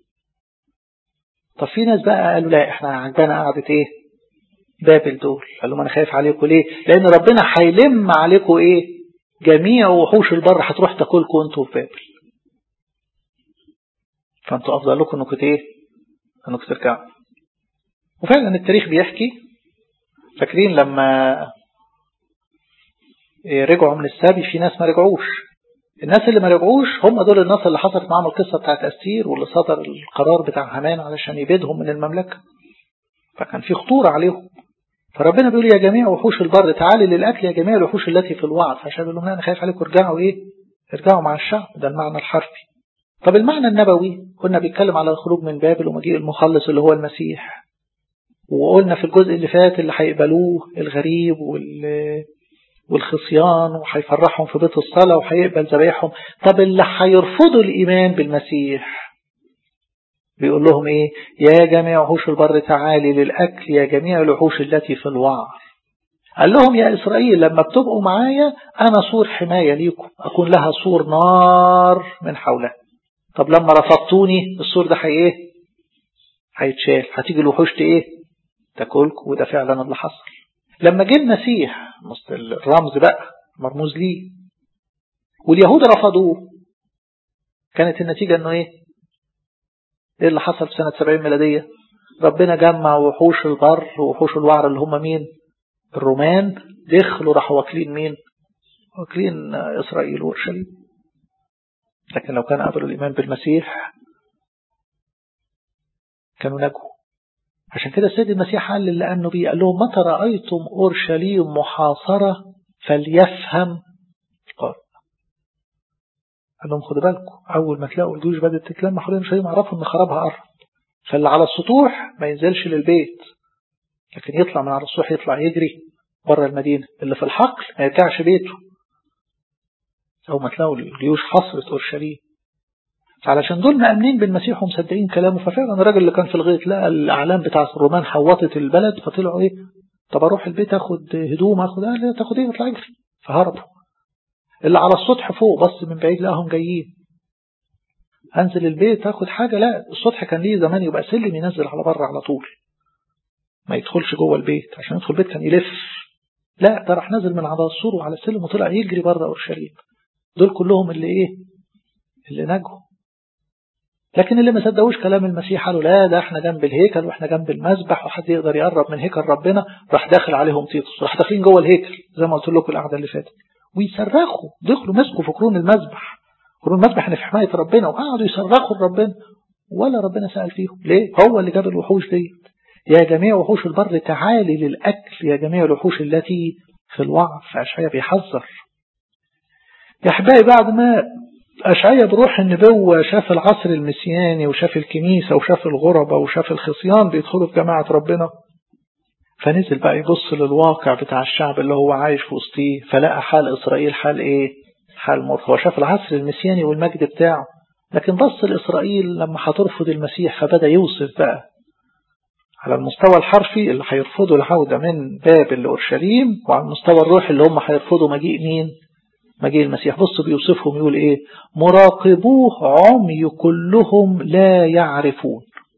طب في ناس بقى قالوا لا احنا عندنا قعدة ايه بابل دول قال لهم انا خايف عليكم ليه لان ربنا هيلم عليكم ايه جميع وحوش البر هتروح تاكلكم انتوا في بابل فانتوا افضل لكم انكم ايه انكم ترجعوا وفعلا التاريخ بيحكي فاكرين لما رجعوا من السبي في ناس ما رجعوش الناس اللي ما رجعوش هم دول الناس اللي حصلت معاهم القصة بتاعت أستير واللي صدر القرار بتاع هامان علشان يبيدهم من المملكة فكان في خطورة عليهم فربنا بيقول يا جميع وحوش البر تعالي للأكل يا جميع الوحوش التي في الوعد فعشان يقول لهم أنا خايف عليكم ارجعوا إيه ارجعوا مع الشعب ده المعنى الحرفي طب المعنى النبوي كنا بيتكلم على الخروج من بابل ومجيء المخلص اللي هو المسيح وقلنا في الجزء اللي فات اللي هيقبلوه الغريب والخصيان وهيفرحهم في بيت الصلاة وهيقبل ذبايحهم طب اللي هيرفضوا الإيمان بالمسيح بيقول لهم إيه يا جميع وحوش البر تعالي للأكل يا جميع الوحوش التي في الوعر قال لهم يا إسرائيل لما بتبقوا معايا أنا سور حماية ليكم أكون لها سور نار من حولها طب لما رفضتوني السور ده هي إيه هيتشال هتيجي الوحوش إيه تاكلكم وده فعلا اللي حصل لما جه المسيح الرمز بقى مرموز ليه واليهود رفضوه كانت النتيجة انه ايه ايه اللي حصل في سنة 70 ميلادية ربنا جمع وحوش البر ووحوش الوعر اللي هم مين الرومان دخلوا راحوا واكلين مين واكلين اسرائيل واورشليم لكن لو كان قبلوا الايمان بالمسيح كانوا نجوا عشان كده السيد المسيح قال اللي أنه بيه قال لهم متى رأيتم أورشليم محاصرة فليفهم القارئ قال لهم خدوا بالكم أول ما تلاقوا الجيوش بدأت تتلم حوالين أورشليم عرفوا إن خرابها قرب فاللي على السطوح ما ينزلش للبيت لكن يطلع من على السطوح يطلع يجري بره المدينة اللي في الحقل ما يرجعش بيته أو ما تلاقوا الجيوش حصرت أورشليم علشان دول مأمنين بالمسيح ومصدقين كلامه ففعلا الراجل اللي كان في الغيط لقى الأعلام بتاع الرومان حوطت البلد فطلعوا إيه طب أروح البيت أخد هدوم أخد آه تاخد إيه اطلع اجري فهربوا اللي على السطح فوق بص من بعيد لقاهم جايين أنزل البيت أخد حاجة لا السطح كان ليه زمان يبقى سلم ينزل على بره على طول ما يدخلش جوه البيت عشان يدخل البيت كان يلف لا ده راح نزل من على السور وعلى السلم وطلع يجري بره أورشليم دول كلهم اللي إيه اللي نجوا لكن اللي ما صدقوش كلام المسيح قالوا لا ده احنا جنب الهيكل واحنا جنب المسبح وحد يقدر يقرب من هيكل ربنا راح داخل عليهم تيتوس راح داخلين جوه الهيكل زي ما قلت لكم القعده اللي فاتت ويصرخوا دخلوا مسكوا في قرون المسبح قرون المسبح احنا في حمايه ربنا وقعدوا يصرخوا لربنا ولا ربنا سأل فيهم ليه هو اللي جاب الوحوش دي يا جميع وحوش البر تعالي للأكل يا جميع الوحوش التي في الوعر فأشعيا بيحذر يا أحبائي بعد ما أشعيا بروح النبوة شاف العصر المسياني وشاف الكنيسة وشاف الغربة وشاف الخصيان بيدخلوا في جماعة ربنا فنزل بقى يبص للواقع بتاع الشعب اللي هو عايش في وسطيه فلقى حال إسرائيل حال إيه حال مر هو شاف العصر المسياني والمجد بتاعه لكن بص لإسرائيل لما هترفض المسيح فبدأ يوصف بقى على المستوى الحرفي اللي هيرفضوا العودة من بابل لأورشليم وعلى المستوى الروحي اللي هم هيرفضوا مجيء مين مجيء المسيح بص بيوصفهم يقول ايه مراقبوه عمي كلهم لا يعرفون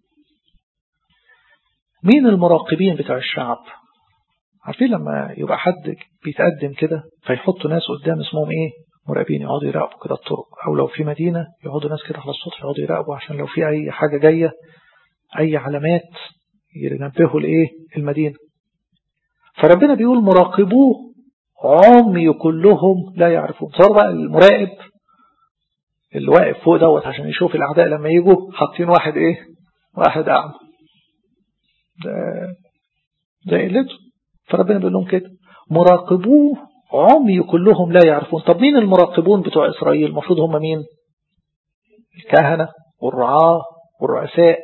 مين المراقبين بتاع الشعب عارفين لما يبقى حد بيتقدم كده فيحطوا ناس قدام اسمهم ايه مراقبين يقعدوا يراقبوا كده الطرق او لو في مدينة يقعدوا ناس كده على السطح يقعدوا يراقبوا عشان لو في اي حاجة جاية اي علامات ينبهوا لايه المدينة فربنا بيقول مراقبوه عمي كلهم لا يعرفون صار بقى المراقب اللي واقف فوق دوت عشان يشوف الأعداء لما يجوا حاطين واحد إيه واحد أعمى ده ده قلته فربنا بيقول لهم كده مراقبوه عمي كلهم لا يعرفون طب مين المراقبون بتوع إسرائيل المفروض هم مين الكهنة والرعاة والرؤساء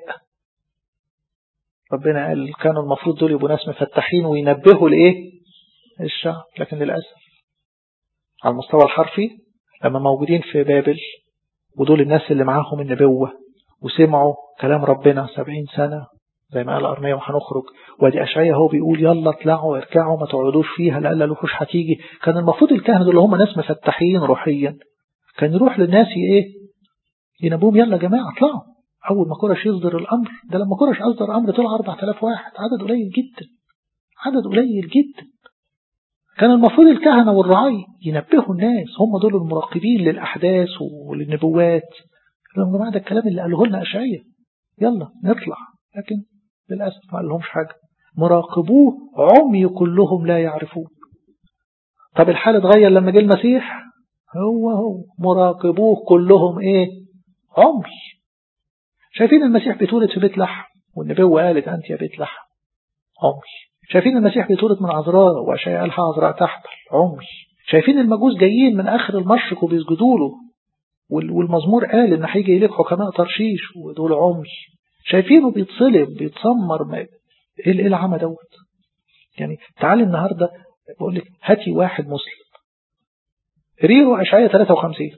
ربنا قال كانوا المفروض دول يبقوا ناس مفتحين وينبهوا لإيه الشعب لكن للأسف على المستوى الحرفي لما موجودين في بابل ودول الناس اللي معاهم النبوة وسمعوا كلام ربنا سبعين سنة زي ما قال أرمية وهنخرج وادي أشعية هو بيقول يلا اطلعوا ارجعوا ما تقعدوش فيها لألا الوحوش هتيجي كان المفروض الكهنة دول هم ناس مفتحين روحيا كان يروح للناس ايه ينبوهم يلا يا جماعة اطلعوا أول ما كرش يصدر الأمر ده لما كرش أصدر أمر طلع 4000 واحد عدد قليل جدا عدد قليل جدا كان المفروض الكهنة والرعاي ينبهوا الناس هم دول المراقبين للأحداث وللنبوات يا جماعة ده الكلام اللي قاله لنا أشعية يلا نطلع لكن للأسف ما قالهمش حاجة مراقبوه عمي كلهم لا يعرفون طب الحال اتغير لما جه المسيح هو هو مراقبوه كلهم ايه عمي شايفين المسيح بيتولد في بيت لحم والنبوة قالت أنت يا بيت لحم عمي شايفين المسيح بيتولد من عذراء وأشياء قالها عذراء تحت عمي شايفين المجوس جايين من آخر المشرق وبيسجدوا له والمزمور قال إن هيجي إليك حكماء ترشيش ودول عمي شايفينه بيتصلب بيتسمر ايه ايه العمى دوت يعني تعالي النهارده بقول لك هاتي واحد مسلم ريرو أشعية 53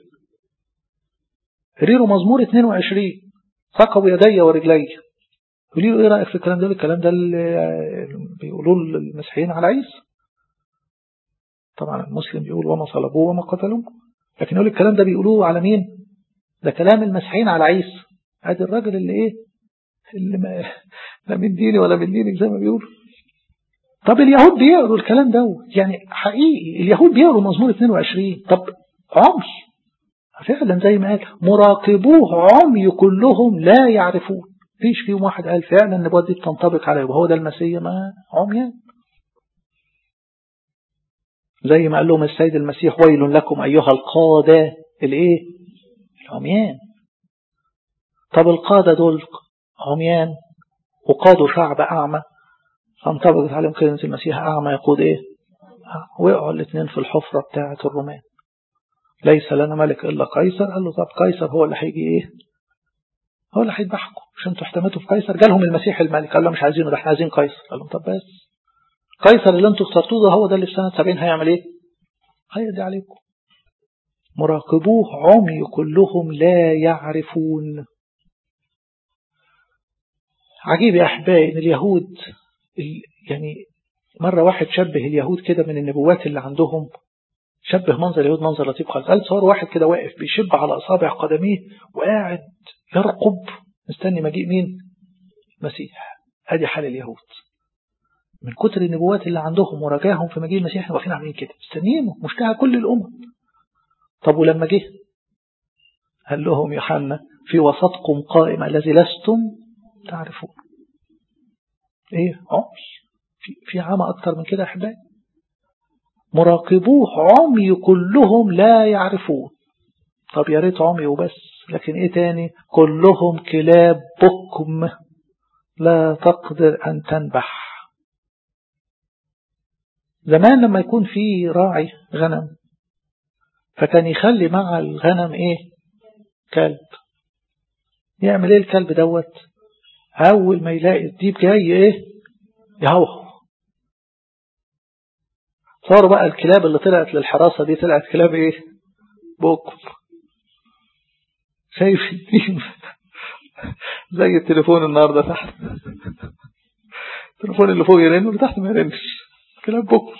ريرو مزمور 22 ثقبوا يدي ورجلي قولي له ايه رأيك في الكلام ده الكلام ده اللي بيقولوه المسيحيين على عيسى طبعا المسلم بيقول وما صلبوه وما قتلوه لكن يقول الكلام ده بيقولوه على مين ده كلام المسيحيين على عيسى ادي الراجل اللي ايه اللي ما لا من ديني ولا من دينك زي ما بيقولوا طب اليهود بيقروا الكلام ده يعني حقيقي اليهود بيقروا مزمور 22 طب عمي فعلا زي ما قال مراقبوه عمي كلهم لا يعرفون فيش فيهم واحد قال فعلا النبوات دي بتنطبق عليه وهو ده المسيح ما عميان زي ما قال لهم السيد المسيح ويل لكم أيها القادة الايه العميان طب القادة دول عميان وقادوا شعب أعمى فانطبقت عليهم كلمة المسيح أعمى يقود إيه وقعوا الاثنين في الحفرة بتاعة الرومان ليس لنا ملك إلا قيصر قال له طب قيصر هو اللي هيجي إيه هو اللي هيذبحكم مش انتوا احتميتوا في قيصر جالهم المسيح الملك قال له مش عايزينه ده احنا عايزين قيصر قال لهم طب بس قيصر اللي انتوا اخترتوه ده هو ده اللي في سنة 70 هيعمل ايه هيقضي عليكم مراقبوه عمي كلهم لا يعرفون عجيب يا أحبائي إن اليهود يعني مرة واحد شبه اليهود كده من النبوات اللي عندهم شبه منظر اليهود منظر لطيف خالص قال صور واحد كده واقف بيشب على أصابع قدميه وقاعد يرقب مستني مجيء مين مسيح ادي حال اليهود من كتر النبوات اللي عندهم ورجاهم في مجيء المسيح احنا واقفين عاملين كده مستنيينه مشتهى كل الامم طب ولما جه قال لهم يوحنا في وسطكم قائم الذي لستم تعرفون ايه عمي في في عمى اكتر من كده يا احبائي مراقبوه عمي كلهم لا يعرفون طب يا ريت عمي وبس لكن ايه تاني كلهم كلاب بكم لا تقدر ان تنبح زمان لما يكون في راعي غنم فكان يخلي مع الغنم ايه كلب يعمل ايه الكلب دوت اول ما يلاقي الديب جاي ايه يهوهو صاروا بقى الكلاب اللي طلعت للحراسة دي طلعت كلاب ايه بكم شايف الدين زي التليفون النهارده تحت التليفون اللي فوق يرن واللي تحت ما يرنش كلاب بكم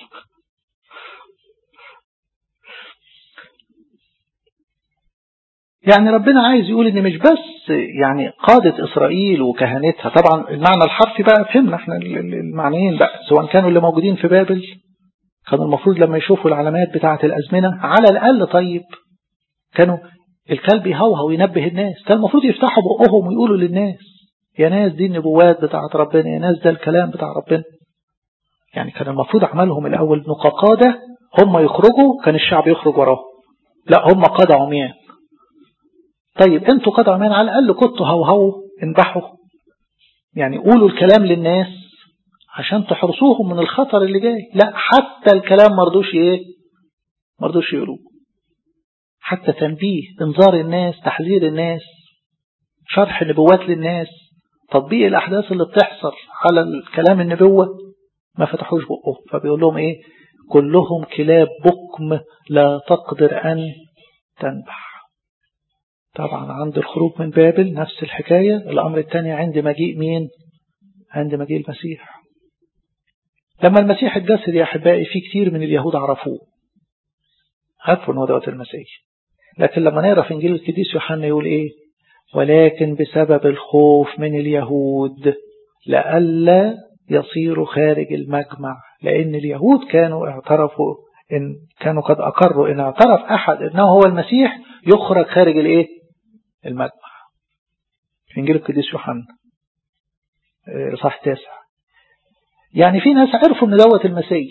يعني ربنا عايز يقول ان مش بس يعني قادة اسرائيل وكهنتها طبعا المعنى الحرفي بقى فهمنا احنا المعنيين بقى سواء كانوا اللي موجودين في بابل كانوا المفروض لما يشوفوا العلامات بتاعة الأزمنة على الأقل طيب كانوا الكلب يهوهو وينبه الناس كان المفروض يفتحوا بقهم ويقولوا للناس يا ناس دي النبوات بتاعة ربنا يا ناس ده الكلام بتاع ربنا يعني كان المفروض عملهم الأول نقا قادة هم يخرجوا كان الشعب يخرج وراهم لا هم قادة عميان طيب انتوا قادة عميان على الأقل كنتوا هوهو انبحوا يعني قولوا الكلام للناس عشان تحرسوهم من الخطر اللي جاي لا حتى الكلام مرضوش ايه مرضوش يقولوه حتى تنبيه انذار الناس تحذير الناس شرح نبوات للناس تطبيق الأحداث اللي بتحصل على الكلام النبوة ما فتحوش بقهم فبيقول لهم ايه كلهم كلاب بكم لا تقدر أن تنبح طبعا عند الخروج من بابل نفس الحكاية الأمر الثاني عند مجيء مين عند مجيء المسيح لما المسيح اتجسد يا أحبائي في كتير من اليهود عرفوه عرفوا أنه دوت المسيح لكن لما نقرا في إنجيل القديس يوحنا يقول إيه ولكن بسبب الخوف من اليهود لئلا يصيروا خارج المجمع لأن اليهود كانوا اعترفوا إن كانوا قد أقروا إن اعترف أحد إنه هو المسيح يخرج خارج الإيه المجمع في إنجيل القديس يوحنا صح تاسع يعني في ناس عرفوا ان دوت المسيح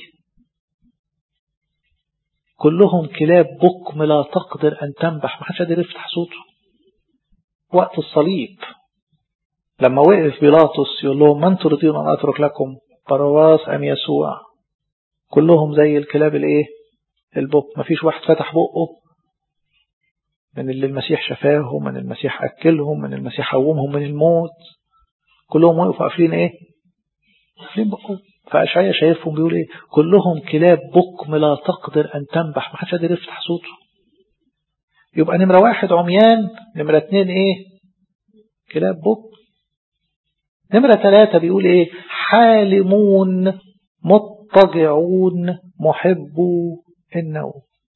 كلهم كلاب بكم لا تقدر ان تنبح ما حدش قادر يفتح صوته وقت الصليب لما وقف بيلاطس يقول لهم من تريدون ان اترك لكم برواس ام يسوع كلهم زي الكلاب الايه البك ما فيش واحد فتح بقه من اللي المسيح شفاهم من المسيح اكلهم من المسيح قومهم من الموت كلهم وقفوا قافلين ايه قافلين بقهم فأشعيا شايفهم بيقول ايه كلهم كلاب بكم لا تقدر أن تنبح ما حدش قادر يفتح صوته يبقى نمرة واحد عميان نمرة اتنين ايه كلاب بكم نمرة ثلاثة بيقول ايه حالمون مضطجعون محبو النوم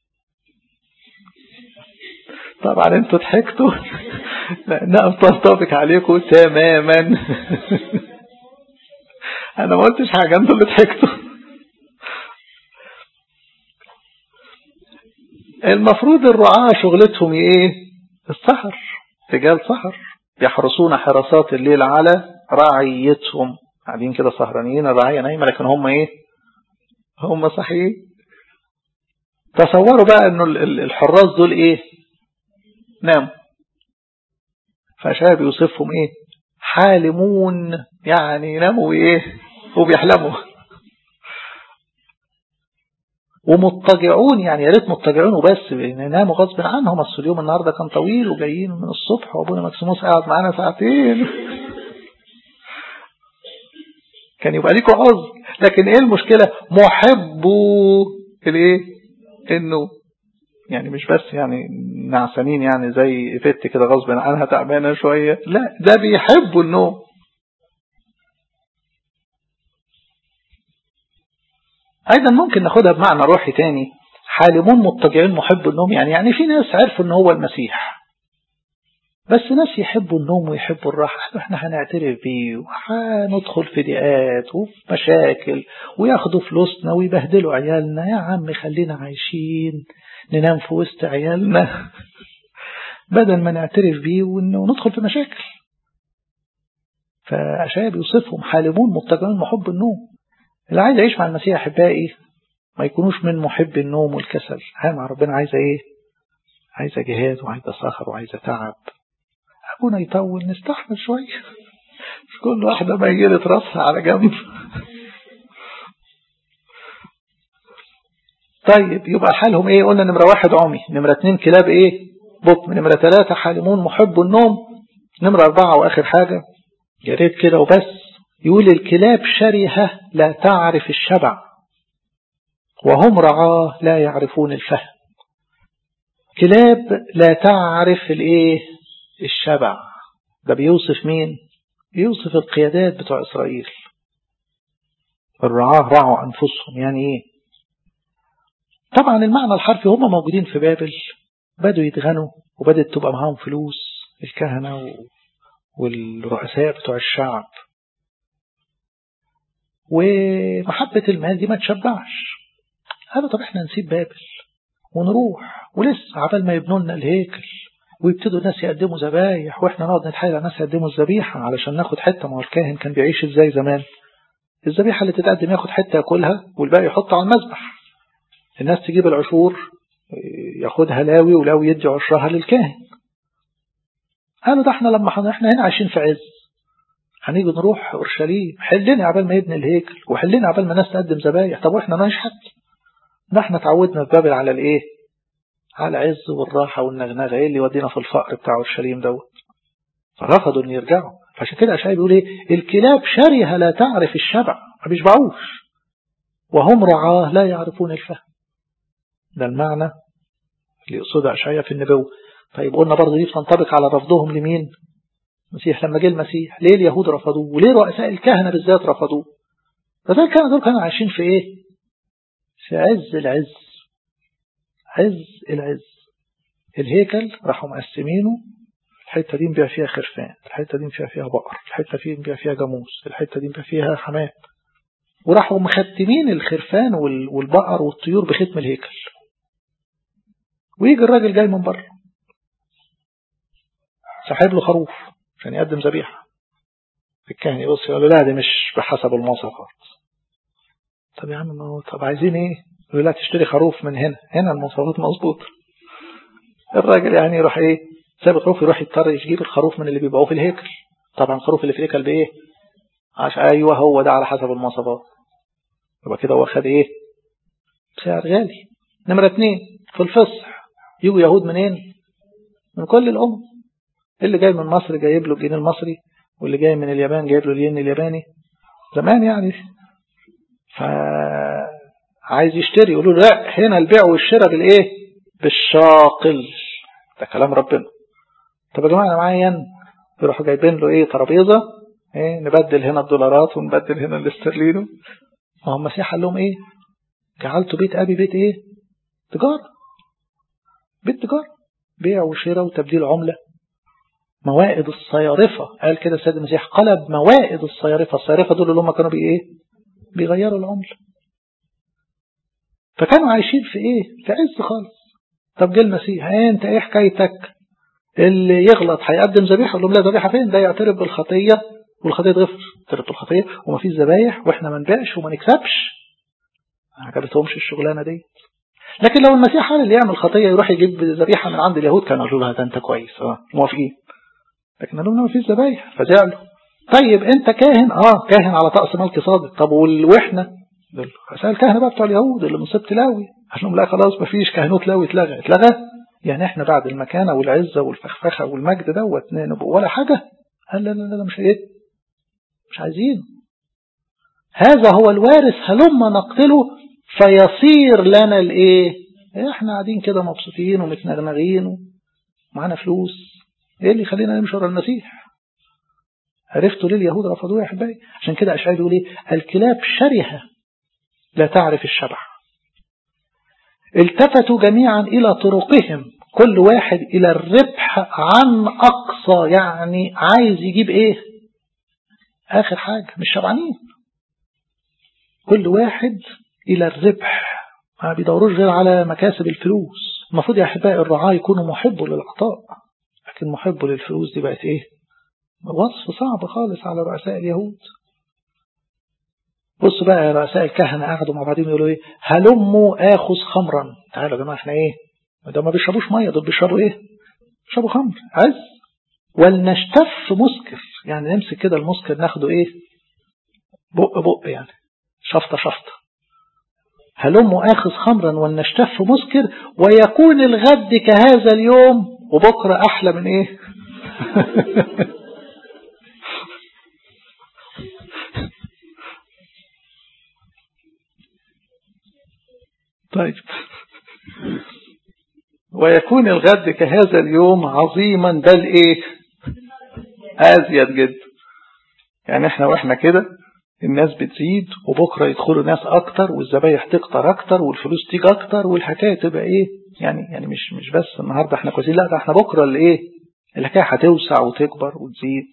طبعا انتوا ضحكتوا لانها بتنطبق عليكم تماما انا ما قلتش حاجة انتوا اللي ضحكتوا المفروض الرعاة شغلتهم ايه السهر رجال سهر يحرسون حراسات الليل على رعيتهم قاعدين كده سهرانين الرعاية نايمة لكن هم ايه هم صحيين تصوروا بقى انه الحراس دول ايه ناموا فشاب بيوصفهم ايه حالمون يعني ناموا ايه وبيحلموا ومضطجعون يعني يا ريت مضطجعون وبس ناموا غصب عنهم اصل اليوم النهارده كان طويل وجايين من الصبح وابونا مكسيموس قاعد معانا ساعتين كان يبقى ليكوا عذر لكن ايه المشكلة محبوا الايه انه يعني مش بس يعني نعسانين يعني زي فت كده غصب عنها تعبانة شوية لا ده بيحبوا النوم ايضا ممكن ناخدها بمعنى روحي تاني حالمون مضطجعين محب النوم يعني يعني في ناس عرفوا ان هو المسيح بس ناس يحبوا النوم ويحبوا الراحة احنا هنعترف بيه وهندخل في ضيقات وفي مشاكل وياخدوا فلوسنا ويبهدلوا عيالنا يا عم خلينا عايشين ننام في وسط عيالنا بدل ما نعترف بيه وندخل في مشاكل فأشياء بيوصفهم حالمون مبتجعون محب النوم اللي عايز يعيش مع المسيح أحبائي ما يكونوش من محب النوم والكسل ها مع ربنا عايزة ايه عايزة جهاد وعايزة سهر وعايزة تعب أبونا يطول نستحمل شوية مش كل واحدة ميلة راسها على جنب طيب يبقى حالهم ايه قلنا نمرة واحد عمي نمرة اتنين كلاب ايه بطم نمرة ثلاثة حالمون محب النوم نمرة أربعة وآخر حاجة يا ريت كده وبس يقول الكلاب شرهة لا تعرف الشبع وهم رعاه لا يعرفون الفهم كلاب لا تعرف الايه الشبع ده بيوصف مين بيوصف القيادات بتوع إسرائيل الرعاه رعوا أنفسهم يعني ايه طبعا المعنى الحرفي هم موجودين في بابل بدوا يتغنوا وبدت تبقى معاهم فلوس الكهنة والرؤساء بتوع الشعب ومحبة المال دي ما تشبعش قالوا طب احنا نسيب بابل ونروح ولسه عبال ما يبنوا لنا الهيكل ويبتدوا الناس يقدموا ذبايح واحنا نقعد نتحايل على الناس يقدموا الذبيحة علشان ناخد حتة ما هو الكاهن كان بيعيش ازاي زمان الذبيحة اللي تتقدم ياخد حتة ياكلها والباقي يحطها على المذبح الناس تجيب العشور ياخدها لاوي ولاوي يدي عشرها للكاهن قالوا ده احنا لما احنا هنا عايشين في عز هنيجي نروح اورشليم حلنا عبال ما يبني الهيكل وحلنا عبال ما الناس تقدم ذبايح طب واحنا نشحت ده احنا اتعودنا في بابل على الايه على العز والراحة والنغنغة ايه اللي يودينا في الفقر بتاع اورشليم دوت فرفضوا ان يرجعوا فعشان كده اشعياء بيقول ايه الكلاب شرهة لا تعرف الشبع ما بيشبعوش وهم رعاه لا يعرفون الفهم ده المعنى اللي يقصده أشعياء في النبوة طيب قلنا برضه دي بتنطبق على رفضهم لمين المسيح لما جه المسيح ليه اليهود رفضوه وليه رؤساء الكهنة بالذات رفضوه رؤساء الكهنة دول كانوا عايشين في ايه في عز العز عز العز الهيكل راحوا مقسمينه الحتة دي نبيع فيها خرفان الحتة دي نبيع فيها بقر الحتة دي نبيع فيها جاموس الحتة دي نبيع فيها حمام وراحوا مختمين الخرفان والبقر والطيور بختم الهيكل ويجي الراجل جاي من بره سحب له خروف عشان يقدم ذبيحة الكاهن يبص يقول له لا دي مش بحسب المواصفات طب يا عم ما هو طب عايزين ايه يقول لا تشتري خروف من هنا هنا المواصفات مظبوطة الراجل يعني يروح ايه ساب الخروف يروح يضطر يجيب الخروف من اللي بيبيعوه في الهيكل طبعا الخروف اللي في الهيكل بايه عشان ايوه هو ده على حسب المواصفات يبقى كده هو خد ايه سعر غالي نمرة اتنين في الفصح يجوا يهود منين من كل الأمم اللي جاي من مصر جايب له الجنيه المصري واللي جاي من اليابان جايب له الين الياباني زمان يعني فعايز يشتري يقولوا له لا هنا البيع والشراء بالايه بالشاقل ده كلام ربنا طب يا جماعه انا معايا ين يروحوا جايبين له ايه ترابيزه ايه نبدل هنا الدولارات ونبدل هنا الاسترلينو ما هو المسيح قال لهم ايه جعلت بيت ابي بيت ايه تجاره بيت تجاره بيع وشراء وتبديل عمله موائد الصيارفة قال كده السيد المسيح قلب موائد الصيارفة الصيارفة دول اللي هم كانوا بي ايه بيغيروا العملة فكانوا عايشين في ايه في عز خالص طب جه المسيح ايه انت ايه حكايتك اللي يغلط هيقدم ذبيحه يقول لهم لا ذبيحه فين ده يعترف بالخطيه والخطيه تغفر اعترف بالخطيه وما فيش ذبايح واحنا ما نبيعش وما نكسبش ما عجبتهمش الشغلانه دي لكن لو المسيح قال اللي يعمل خطيه يروح يجيب ذبيحه من عند اليهود كانوا قالوا له ده انت كويس اه موافقين لكن قالوا ما فيش ذبايح فزعلوا طيب انت كاهن اه كاهن على طقس ملك صادق طب واحنا رسائل الكهنه بقى بتوع اليهود اللي من سبت لاوي قال لهم لا خلاص ما فيش كهنوت لاوي اتلغى اتلغى يعني احنا بعد المكانه والعزه والفخفخه والمجد دوت نبقى ولا حاجه قال لا لا لا مش ايه مش عايزين هذا هو الوارث هلما نقتله فيصير لنا الايه احنا قاعدين كده مبسوطين ومتنغنغين ومعانا فلوس ايه اللي يخلينا نمشي ورا المسيح عرفتوا ليه اليهود رفضوه يا احبائي عشان كده اشعياء بيقول ايه الكلاب شرهه لا تعرف الشبع التفتوا جميعا الى طرقهم كل واحد الى الربح عن اقصى يعني عايز يجيب ايه اخر حاجه مش شبعانين كل واحد الى الربح ما بيدوروش غير على مكاسب الفلوس المفروض يا احبائي الرعاة يكونوا محبوا للعطاء لكن محبوا للفلوس دي بقت ايه وصف صعب خالص على رؤساء اليهود بصوا بقى يا رؤساء الكهنة قعدوا مع بعضهم يقولوا ايه هلموا اخذ خمرا تعالوا يا جماعة احنا ايه ده ما بيشربوش مية دول بيشربوا ايه بيشربوا خمر عز ولنشتف مسكر يعني نمسك كده المسكر ناخده ايه بق بق يعني شفطة شفطة هلموا آخذ خمرا ولنشتف مسكر ويكون الغد كهذا اليوم وبكرة أحلى من إيه طيب ويكون الغد كهذا اليوم عظيما بل ايه ازيد جدا يعني احنا واحنا كده الناس بتزيد وبكرة يدخلوا ناس اكتر والذبايح تكتر اكتر والفلوس تيجي اكتر والحكاية تبقى ايه يعني يعني مش مش بس النهاردة احنا كويسين لا ده احنا بكرة اللي ايه الحكاية هتوسع وتكبر وتزيد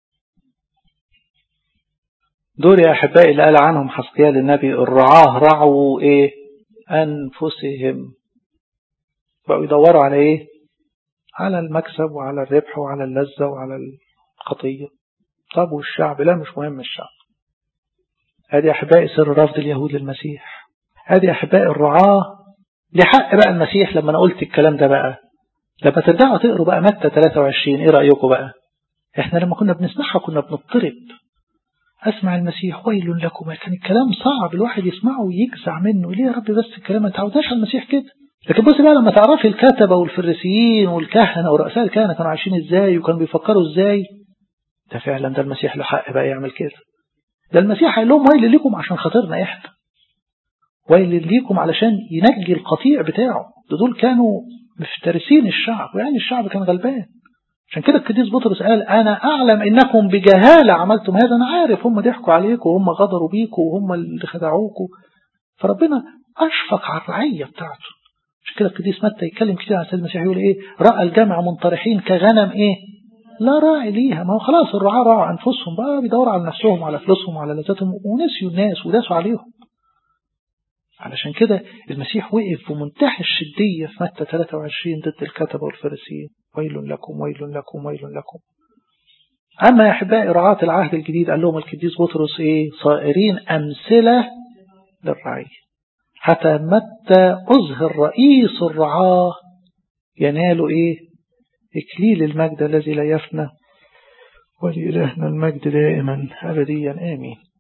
دول يا احبائي اللي قال عنهم حسقيال النبي الرعاه رعوا ايه انفسهم بقوا يدوروا على ايه على المكسب وعلى الربح وعلى اللذة وعلى الخطية طب والشعب لا مش مهم الشعب هذه أحبائي سر رفض اليهود للمسيح هذه أحبائي الرعاة لحق بقى المسيح لما أنا قلت الكلام ده بقى لما ترجعوا تقروا بقى متى 23 إيه رأيكم بقى إحنا لما كنا بنسمعها كنا بنضطرب أسمع المسيح ويل لكم كان الكلام صعب الواحد يسمعه ويجزع منه ليه يا رب بس الكلام ما تعودناش على المسيح كده لكن بص بقى لما تعرفي الكتبة والفريسيين والكهنة ورؤساء الكهنة كانوا عايشين ازاي وكانوا بيفكروا ازاي ده فعلا ده المسيح له حق بقى يعمل كده ده المسيح قال لهم ويل ليكم عشان خاطرنا احنا ويل ليكم علشان ينجي القطيع بتاعه ده دول كانوا مفترسين الشعب ويعني الشعب كان غلبان عشان كده القديس بطرس قال انا اعلم انكم بجهاله عملتم هذا انا عارف هم ضحكوا عليكم وهم غدروا بيكم وهم اللي خدعوكم فربنا اشفق على الرعيه بتاعته عشان كده القديس متى يتكلم كتير عن السيد المسيح يقول ايه راى الجمع منطرحين كغنم ايه لا راعي ليها ما هو خلاص الرعاة راعوا انفسهم بقى بيدوروا على نفسهم وعلى فلوسهم وعلى لذاتهم ونسيوا الناس وداسوا عليهم علشان كده المسيح وقف بمنتهى الشدية في متى 23 ضد الكتبة والفريسيين ويل لكم ويل لكم ويل لكم أما يا أحبائي رعاة العهد الجديد قال لهم القديس بطرس إيه صائرين أمثلة للرعية حتى متى أظهر رئيس الرعاة ينال إيه إكليل المجد الذي لا يفنى ولإلهنا المجد دائما أبديا آمين